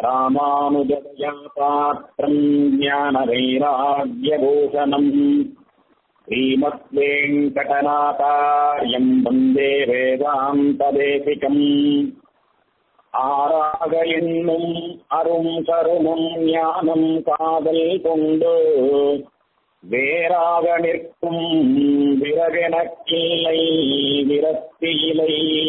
ராமானுஜதயா பாத்திரம் ஞானவைராக்கியபூஷணம் ஸ்ரீமத்வேங்கடநாதாரியம் வந்தே வேதாந்ததேசிகம் ஆராக என்னும் அரும் கருமம் ஞானம் காதல் கொண்டு வேறாக நிற்கும் விறகெனக்கில்லை விரத்தியிலை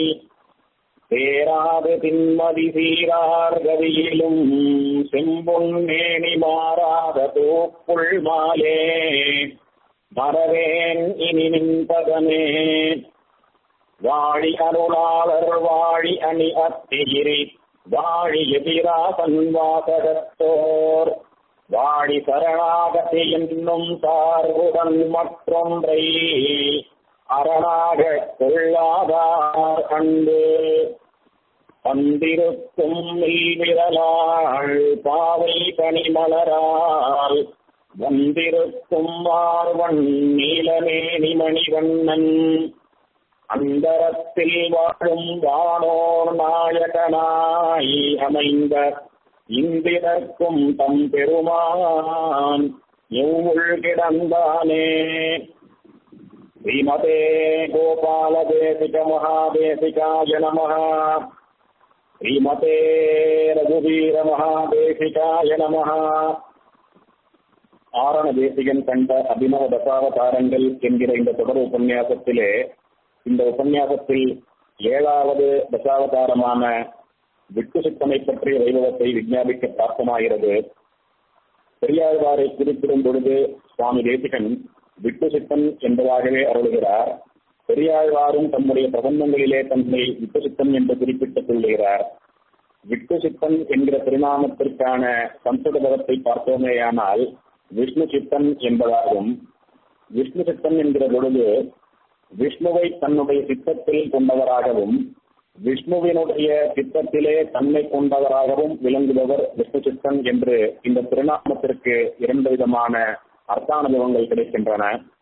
சேராது தின்மதி சீரார் கதியிலும் செம்பொன்னேணி மாறாத தூப்புள் மாலே மறவேன் இனி நின்பதமே வாழி அருளாளர் வாழி அணி அத்திகிரி வாழி எதிராசன் வாசகத்தோர் வாழி சரணாகதி என்னும் சார்புடன் மற்றொன்றை அரணாக கொள்ளாதார் கண்டு வந்திருக்கும் விரலாள் பாவை பனிமலரால் வந்திருக்கும் மார்வன் நீலமேனி மணிவண்ணன் அந்தரத்தில் வாழும் வானோர் நாயகனாய் அமைந்த இந்திரர்க்கும் தம் பெருமான் எவ்வுள் கிடந்தானே ஸ்ரீமதே கோபாலதேசிக மகாதேசிகாய நம ஸ்ரீமதே ரகுவீர மகாதேசிகாய நம ஆரண தேசிகன் கண்ட அபிநவ தசாவதாரங்கள் என்கிற இந்த தொடர் உபன்யாசத்திலே இந்த உபன்யாசத்தில் ஏழாவது தசாவதாரமான விட்டு சித்தனை பற்றிய வைபவத்தை விஞ்ஞாபிக்க பிராப்தமாகிறது பெரியாழ்வாரை குறிப்பிடும் பொழுது சுவாமி தேசிகன் விட்டு சித்தன் என்பதாகவே அருளுகிறார் பெரியாழ்வாரும் தம்முடைய பிரபந்தங்களிலே தன்னை விட்டு சித்தன் என்று குறிப்பிட்டுக் கொள்ளுகிறார் விட்டு சித்தன் என்கிற திருநாமத்திற்கான சம்ஸ்கிருத பதத்தை பார்த்தோமேயானால் விஷ்ணு சித்தன் என்பதாகும் விஷ்ணு சித்தன் என்கிற பொழுது விஷ்ணுவை தன்னுடைய சித்தத்தில் கொண்டவராகவும் விஷ்ணுவினுடைய சித்தத்திலே தன்னை கொண்டவராகவும் விளங்குபவர் விஷ்ணு சித்தன் என்று இந்த திருநாமத்திற்கு இரண்டு விதமான அர்த்தானுபவங்கள் கிடைக்கின்றன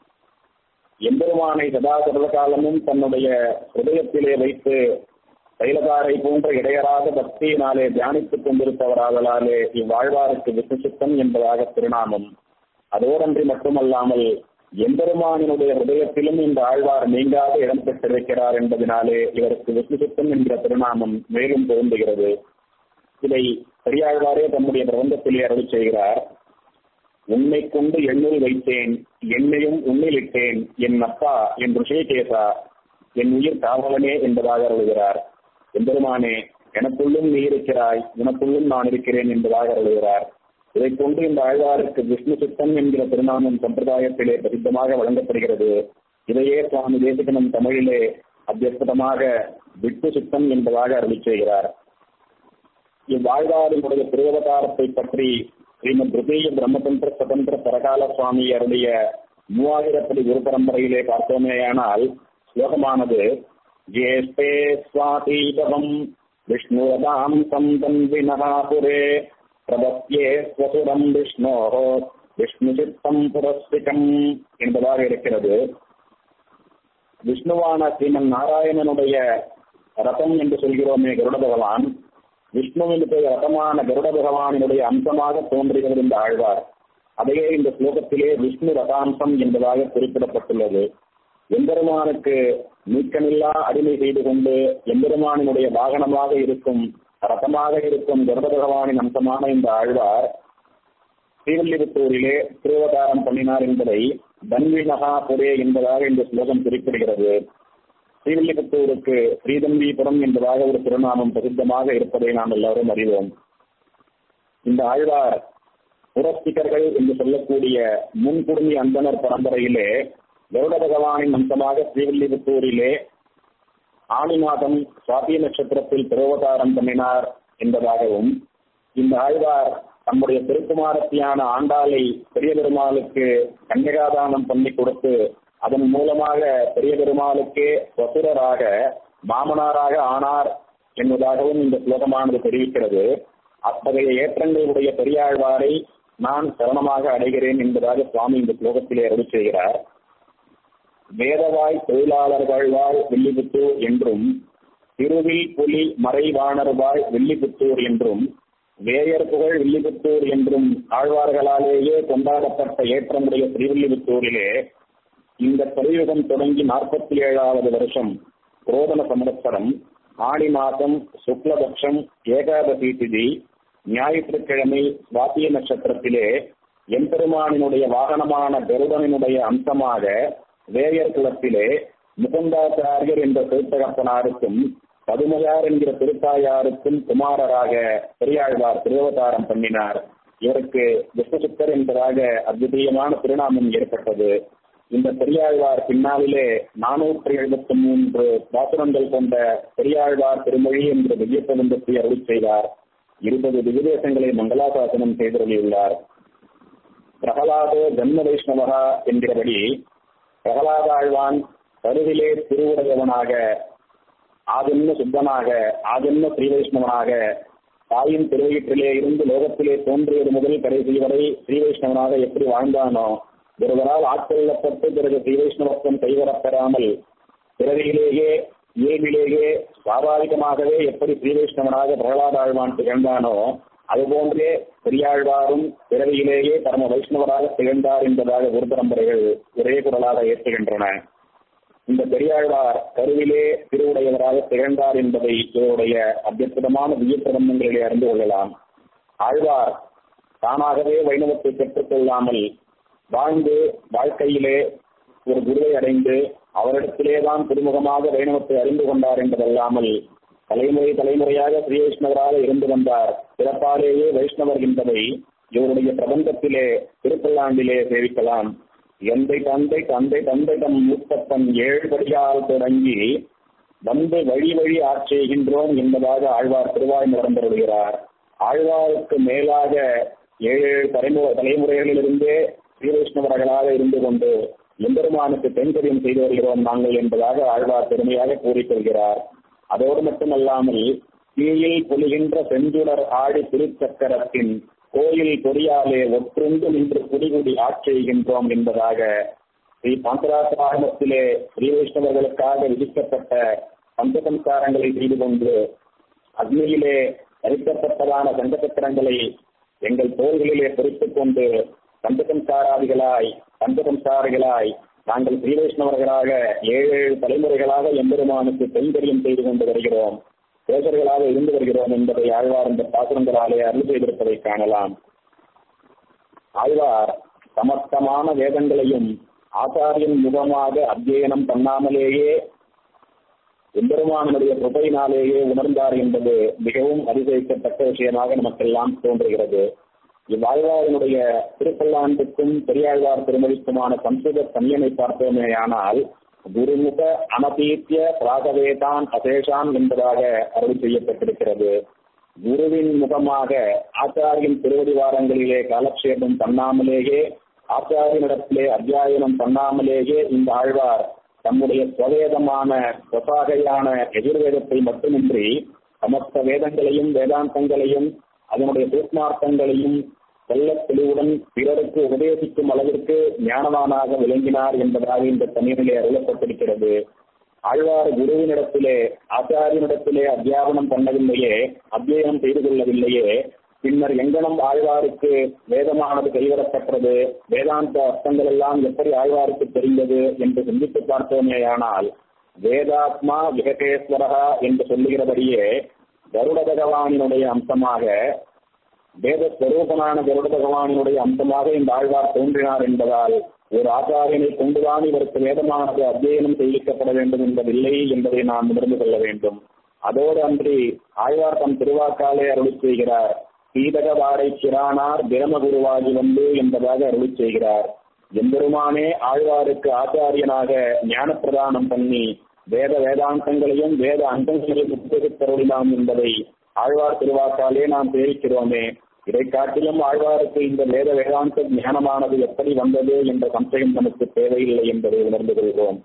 எம்பெருமானை சதா சர்வ காலமும் தன்னுடைய ஹிருதயத்திலே வைத்து தைலதாரை போன்ற இடையராத பக்தியினாலே தியானித்துக் கொண்டிருப்பவராகலாலே இவ்வாழ்வாருக்கு விஷ்ணு சித்தன் என்பதாக திருநாமம் அதோடன்றி மட்டுமல்லாமல் எம்பெருமானினுடைய ஹிருதயத்திலும் இந்த ஆழ்வார் நீங்காத இடம் பெற்றிருக்கிறார் என்பதனாலே இவருக்கு விஷ்ணுசித்தம் என்கிற திருநாமம் மேலும் பொருந்துகிறது இதை பெரியாழ்வாரே தம்முடைய பிரபந்தத்திலே அருள் செய்கிறார் உன்னை கொண்டு எண்ணில் வைத்தேன் என்னையும் உன்னிலிட்டேன் என் அப்பா என் ருஷிகேசா என் உயிர் காவலனே என்பதாக அருளுகிறார் எம்பெருமானே எனக்குள்ளும் நீ இருக்கிறாய் உனக்குள்ளும் நான் இருக்கிறேன் என்பதாக அருளுகிறார் இதை கொண்டு இந்த ஆழ்வாருக்கு விஷ்ணு சித்தம் என்கிற திருநாமம் சம்பிரதாயத்திலே பிரசித்தமாக வழங்கப்படுகிறது இதையே சுவாமி தேசிகனும் தமிழிலே அத்தியஸ்தமாக விட்டு சித்தம் என்பதாக அருளி செய்கிறார் இவ்வாழ்வாரினுடைய திருவதாரத்தை பற்றி ஸ்ரீமத் திருதீய பிரம்மதந்திர சுதந்திர பரகால சுவாமி அருடைய மூவாயிரப்படி குரு பரம்பரையிலே பார்த்தோமேயானால் ஸ்லோகமானது ஜேஷ்டே சுவாதீபவம் விஷ்ணுரதாம் சந்தன்வினகாபுரே பிரபத்தியே ஸ்வசுரம் விஷ்ணோ விஷ்ணு சித்தம் புரஸ்திகம் என்பதாக இருக்கிறது விஷ்ணுவான ஸ்ரீமன் நாராயணனுடைய ரதம் என்று சொல்கிறோமே கருட பகவான் விஷ்ணுவினுடைய ரதமான கருட பகவானினுடைய அம்சமாக தோன்றுகிறது இந்த ஆழ்வார் அதையே இந்த ஸ்லோகத்திலே விஷ்ணு ரதாம்சம் என்பதாக குறிப்பிடப்பட்டுள்ளது எம்பெருமானுக்கு நீக்கமில்லா அடிமை செய்து கொண்டு எம்பெருமானினுடைய வாகனமாக இருக்கும் ரதமாக இருக்கும் கருட பகவானின் அம்சமான இந்த ஆழ்வார் ஸ்ரீவில்லிபுத்தூரிலே திருவதாரம் பண்ணினார் என்பதை தன்வி மகாபுரே என்பதாக இந்த ஸ்லோகம் குறிப்பிடுகிறது ஸ்ரீவில்லிபுத்தூருக்கு ஸ்ரீதம்பீபுரம் என்பதாக ஒரு திருநாமம் பிரசித்தமாக இருப்பதை நாம் எல்லாரும் அறிவோம் இந்த ஆழ்வார் புரஸ்திகர்கள் என்று சொல்லக்கூடிய முன்குடுமி அந்தனர் பரம்பரையிலே கருட பகவானின் அம்சமாக ஸ்ரீவில்லிபுத்தூரிலே ஆணி மாதம் சுவாதி நட்சத்திரத்தில் திருவதாரம் பண்ணினார் என்பதாகவும் இந்த ஆழ்வார் தம்முடைய திருக்குமாரத்தியான ஆண்டாளை பெரிய பெருமாளுக்கு கன்னிகாதானம் பண்ணி கொடுத்து அதன் மூலமாக பெரிய பெருமாளுக்கே வசுரராக மாமனாராக ஆனார் என்பதாகவும் இந்த ஸ்லோகமானது தெரிவிக்கிறது அத்தகைய ஏற்றங்களுடைய பெரியாழ்வாரை நான் சரணமாக அடைகிறேன் என்பதாக சுவாமி இந்த ஸ்லோகத்திலே அருள் செய்கிறார் வேதவாய் தொழிலாளர்கள் வாழ் வெள்ளிபுத்தூர் என்றும் திருவில் புலி மறைவாணர்வாய் வெள்ளிபுத்தூர் என்றும் வேயர் புகழ் வில்லிபுத்தூர் என்றும் ஆழ்வார்களாலேயே கொண்டாடப்பட்ட ஏற்றமுடைய ஸ்ரீவில்லிபுத்தூரிலே இந்த கலியுகம் தொடங்கி நாற்பத்தி ஏழாவது வருஷம் புரோதன சம்வத்சரம் ஆடி மாதம் சுக்லபக்ஷம் ஏகாதசி திதி ஞாயிற்றுக்கிழமை சுவாத்திய நட்சத்திரத்திலே எம்பெருமானினுடைய வாகனமான கருடனினுடைய அம்சமாக வேயர் குலத்திலே முகுந்தாச்சாரியர் என்ற திருத்தகப்பனாருக்கும் பதுமையார் என்கிற திருத்தாயாருக்கும் குமாரராக பெரியாழ்வார் திருவதாரம் பண்ணினார் இவருக்கு விஷ்ணுசுத்தர் என்பதாக அத்விதீயமான திருநாமம் ஏற்பட்டது இந்த பெரியாழ்வார் பின்னாளிலே நானூற்றி எழுபத்தி மூன்று பாசுரங்கள் கொண்ட பெரியாழ்வார் திருமொழி என்ற திவ்ய பிரபந்தத்தை அருளி செய்தார் இருபது திவ்யதேசங்களை மங்களாசாசனம் செய்தருளியுள்ளார் பிரகலாதோ ஜன்ம வைஷ்ணவகா என்கிறபடி பிரகலாதாழ்வான் கருவிலே திருவுடையவனாக ஆதின்ம சுத்தனாக ஆதின்ம ஸ்ரீ வைஷ்ணவனாக தாயின் திருவயிற்றிலே இருந்து லோகத்திலே தோன்றியது முதல் கடைசி வரை ஸ்ரீ வைஷ்ணவனாக எப்படி வாழ்ந்தானோ ஒருவரால் ஆட்கொள்ளப்பட்டு பிறகு ஸ்ரீ வைஷ்ணவத்துவம் கைவரப்பெறாமல் பிறவியிலேயே இயல்பிலேயே சுவாபாவிகமாகவே எப்படி ஸ்ரீ வைஷ்ணவனாக பிரகலாதாழ்வான் திகழ்ந்தானோ அதுபோன்றே பெரியாழ்வாரும் பிறவியிலேயே பரம வைஷ்ணவராக திகழ்ந்தார் என்பதாக குரு பரம்பரைகள் ஒரே குரலாக ஏற்றுகின்றன இந்த பெரியாழ்வார் கருவிலே திருவுடையவராக திகழ்ந்தார் என்பதை இவருடைய அத்தியுதமான திவ்ய பிரபந்தங்களிலே அறிந்து கொள்ளலாம் ஆழ்வார் தானாகவே வைணவத்தை பெற்றுக் கொள்ளாமல் வாழ்ந்து வாழ்க்கையிலே ஒரு குருவை அடைந்து அவரிடத்திலேதான் திருமுகமாக வைணவத்தை அறிந்து கொண்டார் என்பதல்லாமல் தலைமுறை தலைமுறையாக ஸ்ரீ வைஷ்ணவராக இருந்து வந்தார் பிறப்பாலேயே வைஷ்ணவர் என்பதை இவருடைய பிரபந்தத்திலே திருப்பல்லாண்டிலே சேவிக்கலாம் எந்தை தந்தை தந்தை தந்தை தம் மூத்தப்பன் ஏழுபடியால் தொடங்கி வந்து வழி வழி ஆட்செய்கின்றோம் என்பதாக ஆழ்வார் திருவாய் நடந்தருகிறார் ஆழ்வாருக்கு மேலாக ஏழு ஏழு தலைமுறை தலைமுறைகளிலிருந்தே ஸ்ரீ வைஷ்ணவர்களாக இருந்து கொண்டு எம்பெருமானுக்கு தென்கரியம் செய்து வருகிறோம் நாங்கள் என்பதாக ஆழ்வார் பெருமையாக கூறிக்கொள்கிறார் அதோடு மட்டுமல்லாமல் தீயில் பொலிகின்ற செஞ்சுடர் ஆடி திருச்சக்கரத்தின் கோயில் பொறியாலே ஒற்றுண்டு நின்று குடிகுடி ஆட்செய்கின்றோம் என்பதாக ஸ்ரீ பாந்தராசிரமத்திலே ஸ்ரீ வைஷ்ணவர்களுக்காக விதிக்கப்பட்ட பஞ்சசம்சாரங்களை செய்து கொண்டு அக்னியிலே தரிக்கப்பட்டதான சங்கச்சக்கரங்களை எங்கள் தோள்களிலே பொறித்துக் கொண்டு பஞ்சசம்சாராதிகளாய் பஞ்சசம்சாரிகளாய் நாங்கள் ஸ்ரீ வைஷ்ணவர்களாக ஏழு ஏழு தலைமுறைகளாக எம்பெருமானுக்கு கைங்கரியம் செய்து கொண்டு வருகிறோம் பேசர்களாக இருந்து வருகிறோம் என்பதை ஆழ்வார் இந்த பாசுரங்களாலே அருள் செய்திருப்பதை காணலாம் ஆழ்வார் சமஸ்தமான வேதங்களையும் ஆச்சாரியன் முகமாக அத்தியனம் பண்ணாமலேயே எம்பெருமானுடைய கிருபையினாலேயே உணர்ந்தார் என்பது மிகவும் அதிசயிக்கத்தக்க விஷயமாக நமக்கெல்லாம் தோன்றுகிறது இவ்வாழ்வாரினுடைய திருப்பல்லாண்டுக்கும் பெரியாழ்வார் திருமதிக்குமான சம்ஸ்கிருத சன்னியனை பார்த்தோமேயானால் குருமுக அனதீத்திய பிராகவேதான் அசேஷான் என்பதாக அருள் செய்யப்பட்டிருக்கிறது குருவின் முகமாக ஆச்சாரியின் திருவடிவாரங்களிலே காலக்ஷேபம் பண்ணாமலேயே ஆச்சாரியனிடத்திலே அத்தியாயனம் பண்ணாமலேயே இந்த ஆழ்வார் தம்முடைய ஸ்வவேதமான சொசாகையான எதிர்வேதத்தை மட்டுமின்றி சமஸ்த வேதங்களையும் வேதாந்தங்களையும் அதனுடைய சூக்மார்த்தங்களையும் செல்ல தெளிவுடன் பிறருக்கு உபதேசிக்கும் அளவிற்கு ஞானவானாக விளங்கினார் என்பதாக இந்த தண்ணீரிலே அருளப்பட்டிருக்கிறது ஆழ்வார் குருவினிடத்திலே ஆச்சாரியனிடத்திலே அத்தியாபனம் பண்ணவில்லையே அத்தியனம் செய்து கொள்ளவில்லையே பின்னர் எங்கனம் ஆழ்வாருக்கு வேதமானது கைவரப்பட்டது வேதாந்த அர்த்தங்கள் எல்லாம் எப்படி ஆழ்வாருக்கு தெரிந்தது என்று சிந்தித்து பார்த்தோமேயானால் வேதாத்மா விககேஸ்வரகா என்று சொல்லுகிறபடியே கருட பகவானினுடைய அம்சமாக வேத ஸ்வரூபனான கருட பகவானினுடைய அம்சமாக இந்த ஆழ்வார் தோன்றினார் என்பதால் ஒரு ஆச்சாரியனை கொண்டுதான் இவருக்கு வேதமானது அத்தியனம் செய்விக்கப்பட வேண்டும் என்பதில்லை என்பதை நாம் உணர்ந்து கொள்ள வேண்டும் அதோடு அன்றி ஆழ்வார் தம் திருவாக்காலே அருளி செய்கிறார் சீதக வாரை சிறானார் பிரமகுருவாகி வந்து என்பதாக அருளி செய்கிறார் எம்பெருமானே ஆழ்வாருக்கு ஆச்சாரியனாக ஞான பிரதானம் பண்ணி வேத வேதாந்தங்களையும் வேத அந்தங்களையும் உபயோகித்தருளினாம் என்பதை ஆழ்வார் திருவாக்காலே நாம் தெரிவிக்கிறோமே இதை காட்டிலும் ஆழ்வாருக்கு இந்த வேத வேதாந்த ஞானமானது எப்படி வந்தது என்ற சம்சயம் நமக்கு தேவையில்லை என்பதை உணர்ந்து கொள்வோம்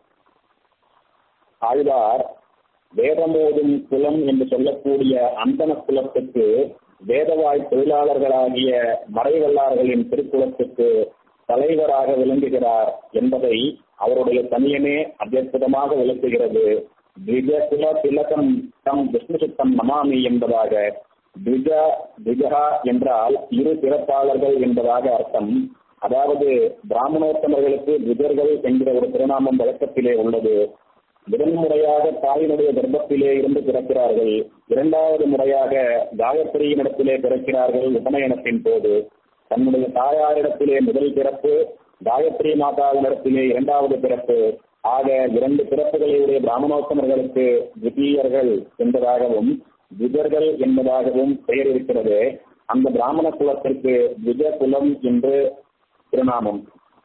ஆழ்வார் வேதமோதும் குலம் என்று சொல்லக்கூடிய அந்தன குலத்துக்கு வேதவாய் தொழிலாளர்களாகிய மறைவல்லார்களின் திருக்குலத்துக்கு தலைவராக விளங்குகிறார் என்பதை அவருடைய தனியனே அத்தியுதமாக விளக்குகிறது திவ்யகுல திலகம் தம் விஷ்ணு சித்தம் நமாமி என்பதாக திஜா திஜா என்றால் இரு பிறப்பாளர்கள் என்பதாக அர்த்தம் அதாவது பிராமணோத்தமர்களுக்கு திஜர்கள் என்கிற ஒரு திருநாமம் வழக்கத்திலே உள்ளது முதன் முறையாக தாயினுடைய கர்ப்பத்திலே இருந்து பிறக்கிறார்கள் இரண்டாவது முறையாக காயத்ரியினிடத்திலே பிறக்கிறார்கள் உபநயனத்தின் போது தன்னுடைய தாயாரிடத்திலே முதல் பிறப்பு காயத்ரி மாதாவினிடத்திலே இரண்டாவது பிறப்பு ஆக இரண்டு பிறப்புகளுடைய பிராமணோத்தமர்களுக்கு திதீயர்கள் என்பதாகவும் விஜர்கள் என்பதாகவும் பெயர் இருக்கிறது அந்த பிராமண குலத்திற்கு விஜ குலம் என்று திருநாமம்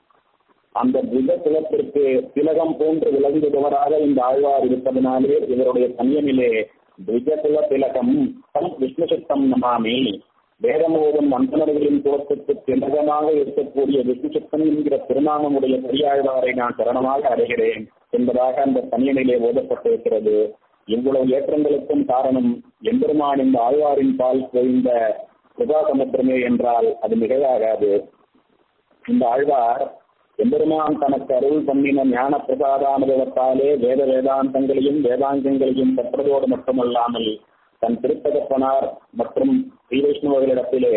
அந்த புத குலத்திற்கு திலகம் போன்று விளங்குபவராக இந்த ஆழ்வார் இருப்பதனாலே இவருடைய சமயமிலே துஜகுல திலகம் தம் விஷ்ணு சித்தம் நமாமி வேதமோதும் அந்தனர்களின் குலத்துக்கு திலகமாக இருக்கக்கூடிய விஷ்ணு சித்தம் என்கிற திருநாமமுடைய பெரியாழ்வாரை நான் சரணமாக அடைகிறேன் என்பதாக அந்த சமயனிலே ஓதப்பட்டிருக்கிறது இவ்வளவு ஏற்றங்களுக்கும் காரணம் எம்பெருமான் இந்த ஆழ்வாரின் பால் குறைந்த சுபாசமுத்திரமே என்றால் அது மிகையாகாது இந்த ஆழ்வார் எம்பெருமான் தனக்கு அருள் பண்ணின ஞான பிரசாதானுபவத்தாலே வேத வேதாந்தங்களையும் வேதாங்கங்களையும் பெற்றதோடு மட்டுமல்லாமல் தன் திருத்தகப்பனார் மற்றும் ஸ்ரீ வைஷ்ணவர்களிடத்திலே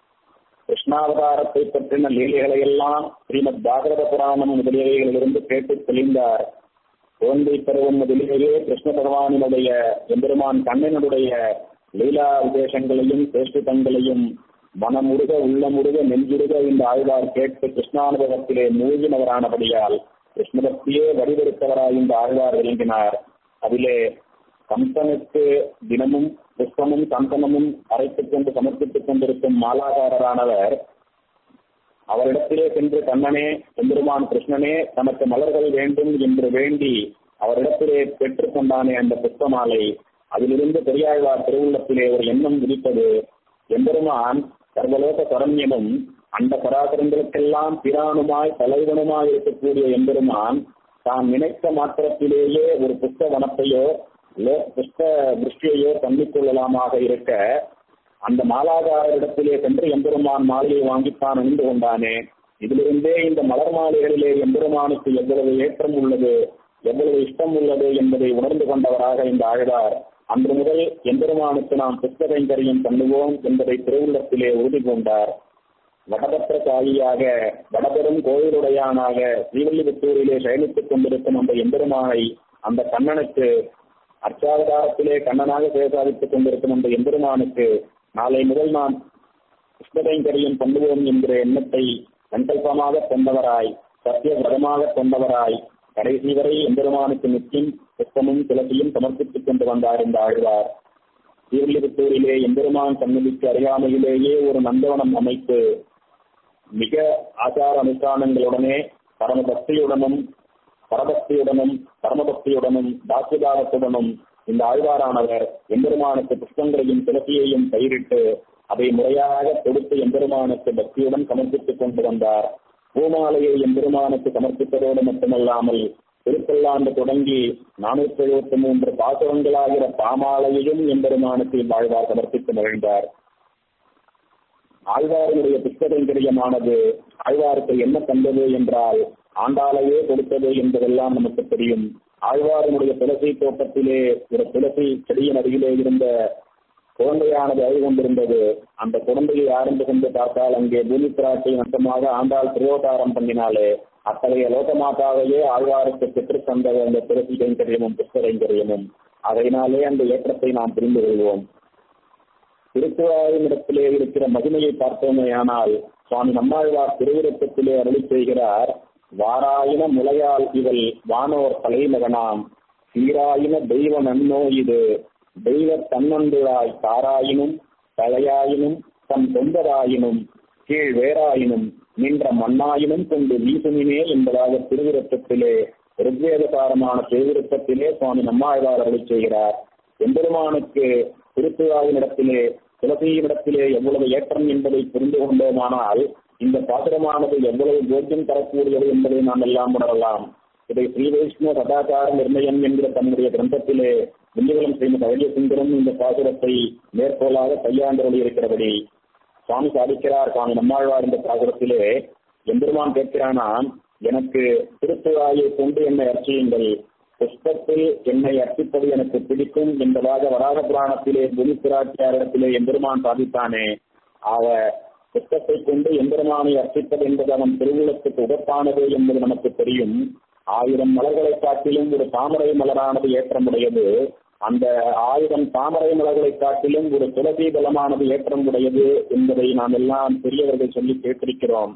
கிருஷ்ணாவதாரத்தை பற்றின லீலைகளை எல்லாம் ஸ்ரீமத் பாகவத புராணம் முதலியவைகளிலிருந்து கேட்டு தெளிந்தார் குழந்தை பருவம் முதலிலேயே கிருஷ்ண பகவானினுடைய எம்பெருமான் கண்ணனுடைய லீலா விசேஷங்களையும் சேஷ்டிதங்களையும் மனமுருக உள்ளமுருக நெஞ்சுருக இந்த ஆழ்வார் கேட்டு கிருஷ்ணானுபவத்திலே மூழ்கினவரானபடியால் கிருஷ்ணபக்தியே வடிவெடுத்தவராய் இந்த ஆழ்வார் விளங்கினார் அதிலே கம்பனுக்கு தினமும் புஷ்பமும் சந்தனமும் அரைத்துக் கொண்டு சமர்ப்பித்துக் கொண்டிருக்கும் மாலாகாரரானவர் அவரிடத்திலே சென்று கண்ணனே எம்பெருமான் கிருஷ்ணனே தனக்கு மலர்கள் வேண்டும் என்று வேண்டி அவரிடத்திலே பெற்றுக் கொண்டானே அந்த புஷ்பமாலை அதிலிருந்து பெரியாழ்வார் திருவுள்ளத்திலே ஒரு எண்ணம் விதிப்பது எம்பெருமான் சர்வலோக சரண்யமும் அந்த பராசரங்களுக்கெல்லாம் பிரானுமாய் தலைவனுமாய் இருக்கக்கூடிய எம்பெருமான் தான் நினைத்த மாத்திரத்திலேயே ஒரு புஷ்ப வனத்தையோ புஷ்ப திருஷ்டியையோ தள்ளிக் கொள்ளலாமாக இருக்க அந்த மாலாகாரரிடத்திலே சென்று எம்பெருமான் மாலையை வாங்கித்தான் அணிந்து கொண்டானே இதிலிருந்தே இந்த மலர் மாலைகளிலே எம்பெருமானுக்கு எவ்வளவு ஏற்றம் உள்ளது எவ்வளவு இஷ்டம் உள்ளது என்பதை உணர்ந்து கொண்டவராக இந்த ஆழ்வார் அன்று முதல் எம்பெருமானுக்கு நாம் புத்தகைங்கரியம் பண்ணுவோம் என்பதை திருவுள்ளத்திலே உறுதி கொண்டார் வடபத்திர சாயியாக வடபெரும் கோயிலுடையானாக ஸ்ரீவில்லிபுத்தூரிலே சயனித்துக் கொண்டிருக்கும் அந்த எம்பெருமானை அந்த கண்ணனுக்கு அர்ச்சாவதாரத்திலே கண்ணனாக சேசாதித்துக் கொண்டிருக்கும் அந்த எம்பெருமானுக்கு நாளை முதல் நாம் புஷ்பகைங்கரியம் பண்ணுவோம் என்கிற எண்ணத்தை சங்கல்பமாக கொண்டவராய் சத்திய விரதமாக கொண்டவராய் கடைசி வரை எம்பெருமானுக்கு நித்தியம் புஷ்பமும் துளசியும் சமர்ப்பித்துக் கொண்டு வந்தார் இந்த ஆழ்வார் ஸ்ரீவில்லிபுத்தூரிலே எம்பெருமான் சன்னதிக்கு அருகாமையிலேயே ஒரு நந்தவனம் அமைத்து மிக ஆச்சார அனுஷ்டானங்களுடனே பரமபக்தியுடனும் பரபக்தியுடனும் பரமபக்தியுடனும் தாக்குதாகத்துடனும் இந்த ஆழ்வாரானவர் எம்பெருமானுக்கு புஷ்பங்களையும் துளசியையும் பயிரிட்டு அதை முறையாக கொடுத்து எம்பெருமானுக்கு பக்தியுடன் சமர்ப்பித்துக் கொண்டு வந்தார் பூமாலையை எம்பெருமானுக்கு சமர்ப்பித்ததோடு மட்டுமல்லாமல் திருப்பல்லாண்டு தொடங்கி நானூற்றி எழுபத்தி மூன்று பாசுரங்களாகிற பாமாலையையும் எம்பெருமானுக்கு ஆழ்வார் சமர்ப்பித்து மகிழ்ந்தார் ஆழ்வாருடைய புஷ்பகைங்கரியமானது ஆழ்வாருக்கு என்ன தந்தது என்றால் ஆண்டாளையே கொடுத்தது என்பதெல்லாம் நமக்கு தெரியும் ஆழ்வாரனுடைய துளசி தோட்டத்திலே ஒரு துளசி செடியின் அருகிலே இருந்த குழந்தையானது அழகு கொண்டிருந்தது அந்த குழந்தையை ஆரம்பி கொண்டு பார்த்தால் அங்கே பூமி பிராட்சி நட்டமாக ஆண்டாள் திரோதாரம் பண்ணினாலே அத்தகைய லோகமாதாவையே ஆழ்வாருக்கு பெற்று தந்த அந்த துளசி கைங்கரியமும் புஷ்பகைங்கரியமும் அதனாலே அந்த ஏற்றத்தை நாம் புரிந்து கொள்வோம் திருக்குறாரிடத்திலே இருக்கிற மகிமையை பார்த்தோமேயானால் சுவாமி நம்மாழ்வார் திருவிருத்தத்திலே அருளி செய்கிறார் வாராயின முளையால் இவள் வானோர் தலைமகனாம் சீராயின தெய்வ நன்னோ இது தெய்வ தன்னந்துழாய் தாராயினும் தலையாயினும் தம் தொண்டராயினும் கீழ் வேறாயினும் நின்ற மண்ணாயினும் கொண்டு வீசுமினே என்பதாக திருவிருத்தத்திலே ரிக்வேதகாரமான திருவிருத்தத்திலே சுவாமி நம்மாழ்வார் அருளி செய்கிறார் எம்பெருமானுக்கு திருத்துவாவினிடத்திலே துளசியினிடத்திலே எவ்வளவு ஏற்றம் என்பதை புரிந்து கொண்டோமானால் இந்த பாத்திரமானது எவ்வளவு போக்கியம் தரக்கூடியது என்பதை நாம் எல்லாம் உணரலாம் இதை ஸ்ரீ வைஷ்ணவ சதாச்சார நிர்ணயம் என்கிற தன்னுடைய கிரந்தத்திலே திண்டிவலம் ஸ்ரீமத் அழகிய சுந்தரம் இந்த பாசுரத்தை மேற்கோளாக கையாண்டருளி இருக்கிறபடி சுவாமி சாதிக்கிறார் சுவாமி நம்மாழ்வார் இந்த பாசுரத்திலே எம்பெருமான் கேட்கிறானாம் எனக்கு திருத்துவாயை கொண்டு என்னை அர்ச்சியுங்கள் புஷ்பத்தில் என்னை அர்ப்பிப்பது எனக்கு பிடிக்கும் என்பதாக வராக புராணத்திலே புனி பிராட்டியாரிடத்திலே எம்பெருமான் சாதித்தானே அவ புஷ்பத்தை கொண்டு எம்பெருமானை அர்ப்பிப்பது என்பது அவன் திருவுளத்துக்கு உகப்பானது என்பது நமக்கு தெரியும் ஆயிரம் மலர்களை காட்டிலும் ஒரு தாமரை மலரானது ஏற்றமுடையது அந்த ஆயிரம் தாமரை மலர்களை காட்டிலும் ஒரு துளசி பலமானது ஏற்றமுடையது என்பதை நாம் எல்லாம் பெரியவர்கள் சொல்லி கேட்டிருக்கிறோம்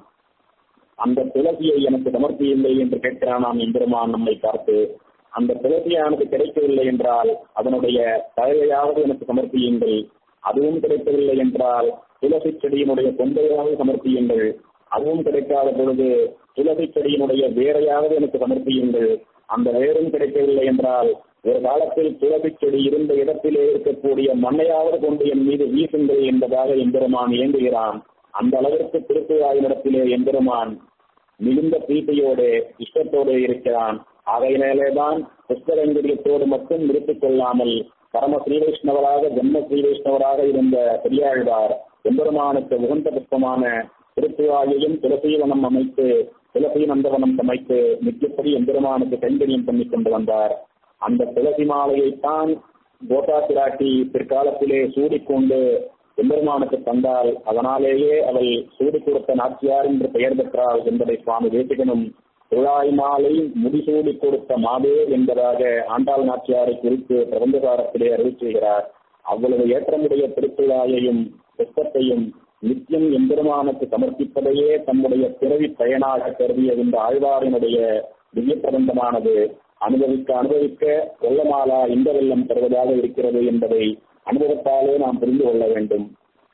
அந்த துளசியை எனக்கு சமர்ப்பியில்லை என்று கேட்கிறான் நாம் எம்பெருமான் நம்மை பார்த்து அந்த துளசியானது கிடைக்கவில்லை என்றால் அதனுடைய தழையாவது எனக்கு சமர்ப்பியுங்கள் அதுவும் கிடைக்கவில்லை என்றால் துளசி செடியினுடைய கொந்தையாவது சமர்ப்பியுங்கள் அதுவும் கிடைக்காத பொழுது துளசி செடியினுடைய வேரையாவது எனக்கு சமர்ப்பியுங்கள் அந்த வேரும் கிடைக்கவில்லை என்றால் ஒரு காலத்தில் துளசி செடி இருந்த இடத்திலே இருக்கக்கூடிய மண்ணையாவது கொண்டு என் மீது வீசுங்கள் என்பதாக எம்பெருமான் இயங்குகிறான் அந்த அளவிற்கு திருப்புவாயினிடத்திலே எம்பெருமான் மிகுந்த பிரீத்தியோடு இஷ்டத்தோடு இருக்கிறான் ஆகையினாலேதான் புஷ்பரங்கரியத்தோடு மட்டும் நிறுத்திக் கொள்ளாமல் பரம ஸ்ரீ வைஷ்ணவராக ஜென்ம ஸ்ரீ வைஷ்ணவராக இருந்த பெரியாழ்வார் எம்பெருமானுக்கு உகந்த புஷ்பமான திருத்துவாயையும் துளசீவனம் அமைத்து துளசி நந்தவனம் சமைத்து நித்தியப்படி எம்பெருமானுக்கு கைங்கரியம் பண்ணி கொண்டு வந்தார் அந்த துளசி மாலையைத்தான் கோதா பிராட்டி பிற்காலத்திலே சூடிக்கொண்டு எம்பெருமானுக்கு தந்தால் அதனாலேயே அவள் சூடி கொடுத்த நாச்சியார் என்று பெயர் பெற்றாள் என்பதை சுவாமி தேசிகனும் துழாய் மாலை முடிசூடி கொடுத்த மாதே என்பதாக ஆண்டாள் நாச்சியாரை குறித்து பிரபந்தகாரத்திலே அறிவி செய்கிறார் அவ்வளவு ஏற்றமுடைய திருத்துழாயையும் புஷ்பத்தையும் நித்தியம் எம்பெருமானுக்கு சமர்ப்பிப்பதையே தம்முடைய பிறவி பயனாக கருதிய இந்த ஆழ்வாரினுடைய திவ்ய பிரபந்தமானது அனுபவிக்க அனுபவிக்க வெள்ளமாலா இந்த வெள்ளம் தருவதாக இருக்கிறது என்பதை அனுபவத்தாலே நாம் புரிந்து கொள்ள வேண்டும்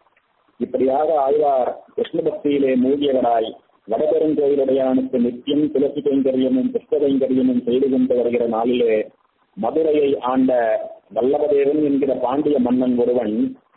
இப்படியாக ஆழ்வார் கிருஷ்ண பக்தியிலே மூழ்கியவராய் வடபெருங்கோயிலுடையானுக்கு நித்தியம் துளசி கைங்கரியமும் புஷ்ப கைங்கரியமும் செய்து கொண்டு வருகிற நாளிலே மதுரையை ஆண்ட வல்லபதேவன் என்கிற பாண்டிய மன்னன் ஒருவன்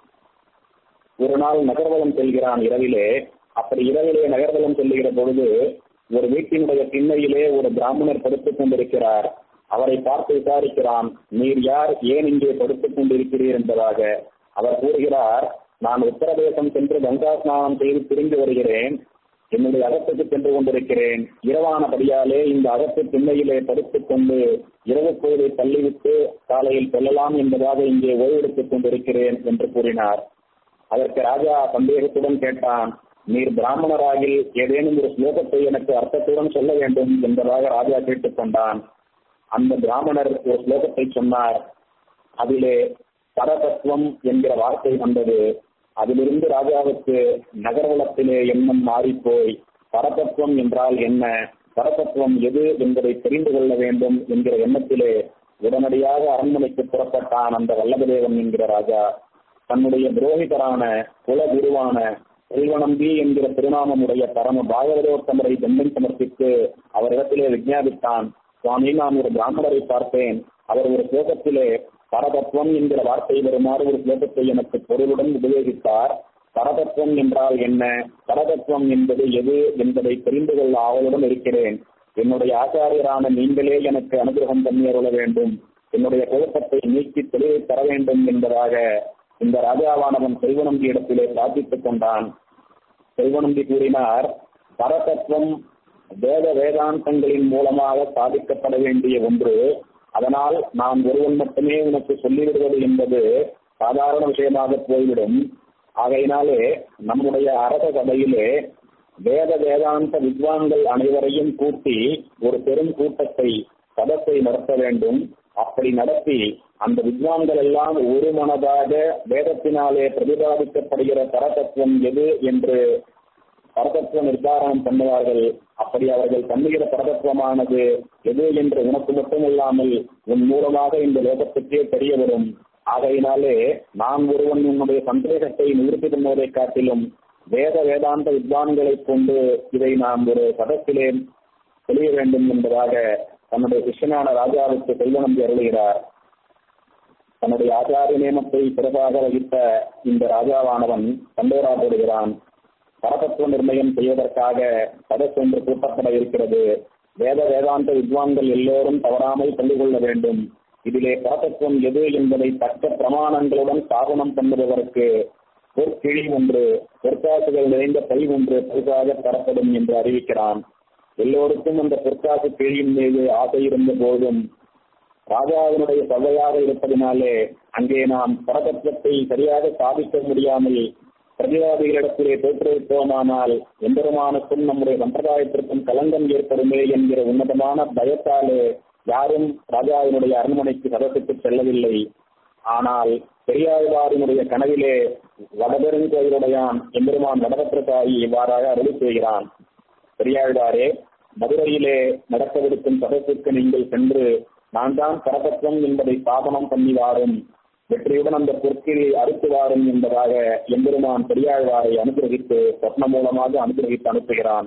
ஒரு நாள் நகர்வலம் செல்கிறான் இரவிலே அப்படி இரவிலே நகர்வலம் செல்லுகிற பொழுது ஒரு வீட்டினுடைய திண்ணையிலே ஒரு பிராமணர் படுத்துக் கொண்டிருக்கிறார் அவரை பார்த்து விசாரிக்கிறான் நீர் யார் ஏன் இங்கே படுத்துக் கொண்டிருக்கிறீர் என்பதாக அவர் கூறுகிறார் நான் உத்தரதேசம் சென்று கங்கா ஸ்நானம் செய்து திரும்பி வருகிறேன் என்னுடைய அகத்துக்கு சென்று கொண்டிருக்கிறேன் இரவானபடியாலே இந்த அகத்து திண்ணையிலே படுத்துக் கொண்டு இரவு பொழுதை தள்ளிவிட்டு காலையில் செல்லலாம் என்பதாக இங்கே ஓய்வெடுத்துக் கொண்டிருக்கிறேன் என்று கூறினார் அதற்கு ராஜா சந்தேகத்துடன் கேட்டான் நீர் பிராமணராகில் ஏதேனும் ஒரு ஸ்லோகத்தை எனக்கு அர்த்தத்துடன் சொல்ல வேண்டும் என்பதாக ராஜா கேட்டுக்கொண்டான் அந்த பிராமணர் ஒரு ஸ்லோகத்தை சொன்னார் அதிலே பரதத்துவம் என்கிற வார்த்தை வந்தது அதிலிருந்து ராஜாவுக்கு நகர்வலத்திலே எண்ணம் மாறிப்போய் பரதத்துவம் என்றால் என்ன பரதத்துவம் எது என்பதை தெரிந்து கொள்ள வேண்டும் என்கிற எண்ணத்திலே உடனடியாக அரண்மனைக்கு புறப்பட்டான் அந்த வல்லபதேவன் என்கிற ராஜா தன்னுடைய புரோகிதரான குலகுருவான செல்வநம்பி என்கிற திருநாமமுடைய பரம பாகவதோத்தமரை தண்டம் சமர்ப்பித்து அவரிடத்திலே விஞ்ஞாபித்தான் சுவாமி நான் ஒரு பிராமணரை பார்த்தேன் அவர் ஒரு ஸ்லோகத்திலே பரதத்துவம் என்கிற வார்த்தை வருமாறு ஒரு ஸ்லோகத்தை எனக்கு பொருளுடன் உபயோகித்தார் பரதத்துவம் என்றால் என்ன பரதத்துவம் என்பது எது என்பதை தெரிந்து கொள்ள ஆவலுடன் இருக்கிறேன் என்னுடைய ஆச்சாரியரான நீங்களே எனக்கு அனுகிரகம் பண்ணி அருள வேண்டும் என்னுடைய குழப்பத்தை நீக்கி தெளிவை தர வேண்டும் என்பதாக இந்த ராஜாவானவன் செல்வநம்பி இடத்திலே பிரார்த்தித்துக் கொண்டான் செல்வநம்பி கூறினார் பரதத்துவம் வேத வேதாந்தங்களின் மூலமாக சாதிக்கப்பட வேண்டிய ஒன்று அதனால் நான் ஒருவன் மட்டுமே உனக்கு சொல்லிவிடுவது என்பது சாதாரண விஷயமாக போய்விடும் ஆகையினாலே நம்முடைய அரச சபையிலே வேத வேதாந்த வித்வான்கள் அனைவரையும் கூட்டி ஒரு பெரும் கூட்டத்தை சதத்தை நடத்த வேண்டும் அப்படி நடத்தி அந்த வித்வான்கள் எல்லாம் ஒரு மனதாக வேதத்தினாலே பிரதிபாதிக்கப்படுகிற பரதத்துவம் எது என்று பரதத்துவ நிர்தாரணம் பண்ணுவார்கள் அப்படி அவர்கள் பண்ணுகிற பரதத்துவமானது எது என்று உனக்கு மட்டுமல்லாமல் உன் மூலமாக இந்த லோகத்துக்கே தெரிய வரும் ஆகையினாலே நான் ஒருவன் உன்னுடைய சந்தேகத்தை நிவர்த்தி பண்ணுவதை காட்டிலும் வேத வேதாந்த வித்வான்களை கொண்டு இதை நாம் ஒரு சதத்திலே தெளிய வேண்டும் என்பதாக தன்னுடைய கிருஷ்ணனான ராஜாவுக்கு செல்வநம்பி அருளுகிறார் தன்னுடைய ஆச்சாரிய நியமத்தை சிறப்பாக வகித்த இந்த ராஜாவானவன் சண்டோரா போடுகிறான் பரதத்துவ நிர்ணயம் செய்வதற்காக சதஸ் ஒன்று கூட்டப்பட இருக்கிறது வேத வேதாந்த வித்வான்கள் எல்லோரும் தவறாமல் கண்டு கொள்ள வேண்டும் இதிலே பரதத்துவம் எது என்பதை தக்க பிரமாணங்களுடன் சாதனம் பண்ணுவதற்கு பொற்கிழி ஒன்று பொற்காசுகள் நிறைந்த பை ஒன்று பரிசாக தரப்படும் என்று அறிவிக்கிறான் எல்லோருக்கும் அந்த பொற்காசு கிழியின் மீது ஆசை இருந்த போதும் ராஜாவினுடைய சபையாக இருப்பதினாலே அங்கே நாம் பரதத்துவத்தை சரியாக சாதிக்க முடியாமல் பிரதிவாதிகளிடத்திலே தோற்றுவித்தோமானால் எம்பெருமானுக்கும் நம்முடைய சம்பிரதாயத்திற்கும் களங்கம் ஏற்படுமே என்கிற உன்னதமான பயத்தாலே யாரும் ராஜாவினுடைய அரண்மனைக்கு சதத்துக்கு செல்லவில்லை ஆனால் பெரியாழ்வாரினுடைய கனவிலே வடபெருங்கோயிலுடையான் எம்பெருமான் வடபத்திரதாயி இவ்வாறாக அருளி செய்கிறான் பெரியாழ்வாரே மதுரையிலே நடக்கவிருக்கும் சதத்திற்கு நீங்கள் சென்று நான் தான் பரபத்வம் என்பதை சாதனம் பண்ணி வாரும் வெற்றியுடன் அந்த பொற்கியை அறுத்து வாரும் என்பதாக எம்பெருமான் பெரியாழ்வாரை அனுகிரகித்து சொப்ன மூலமாக அனுகிரகித்து அனுப்புகிறான்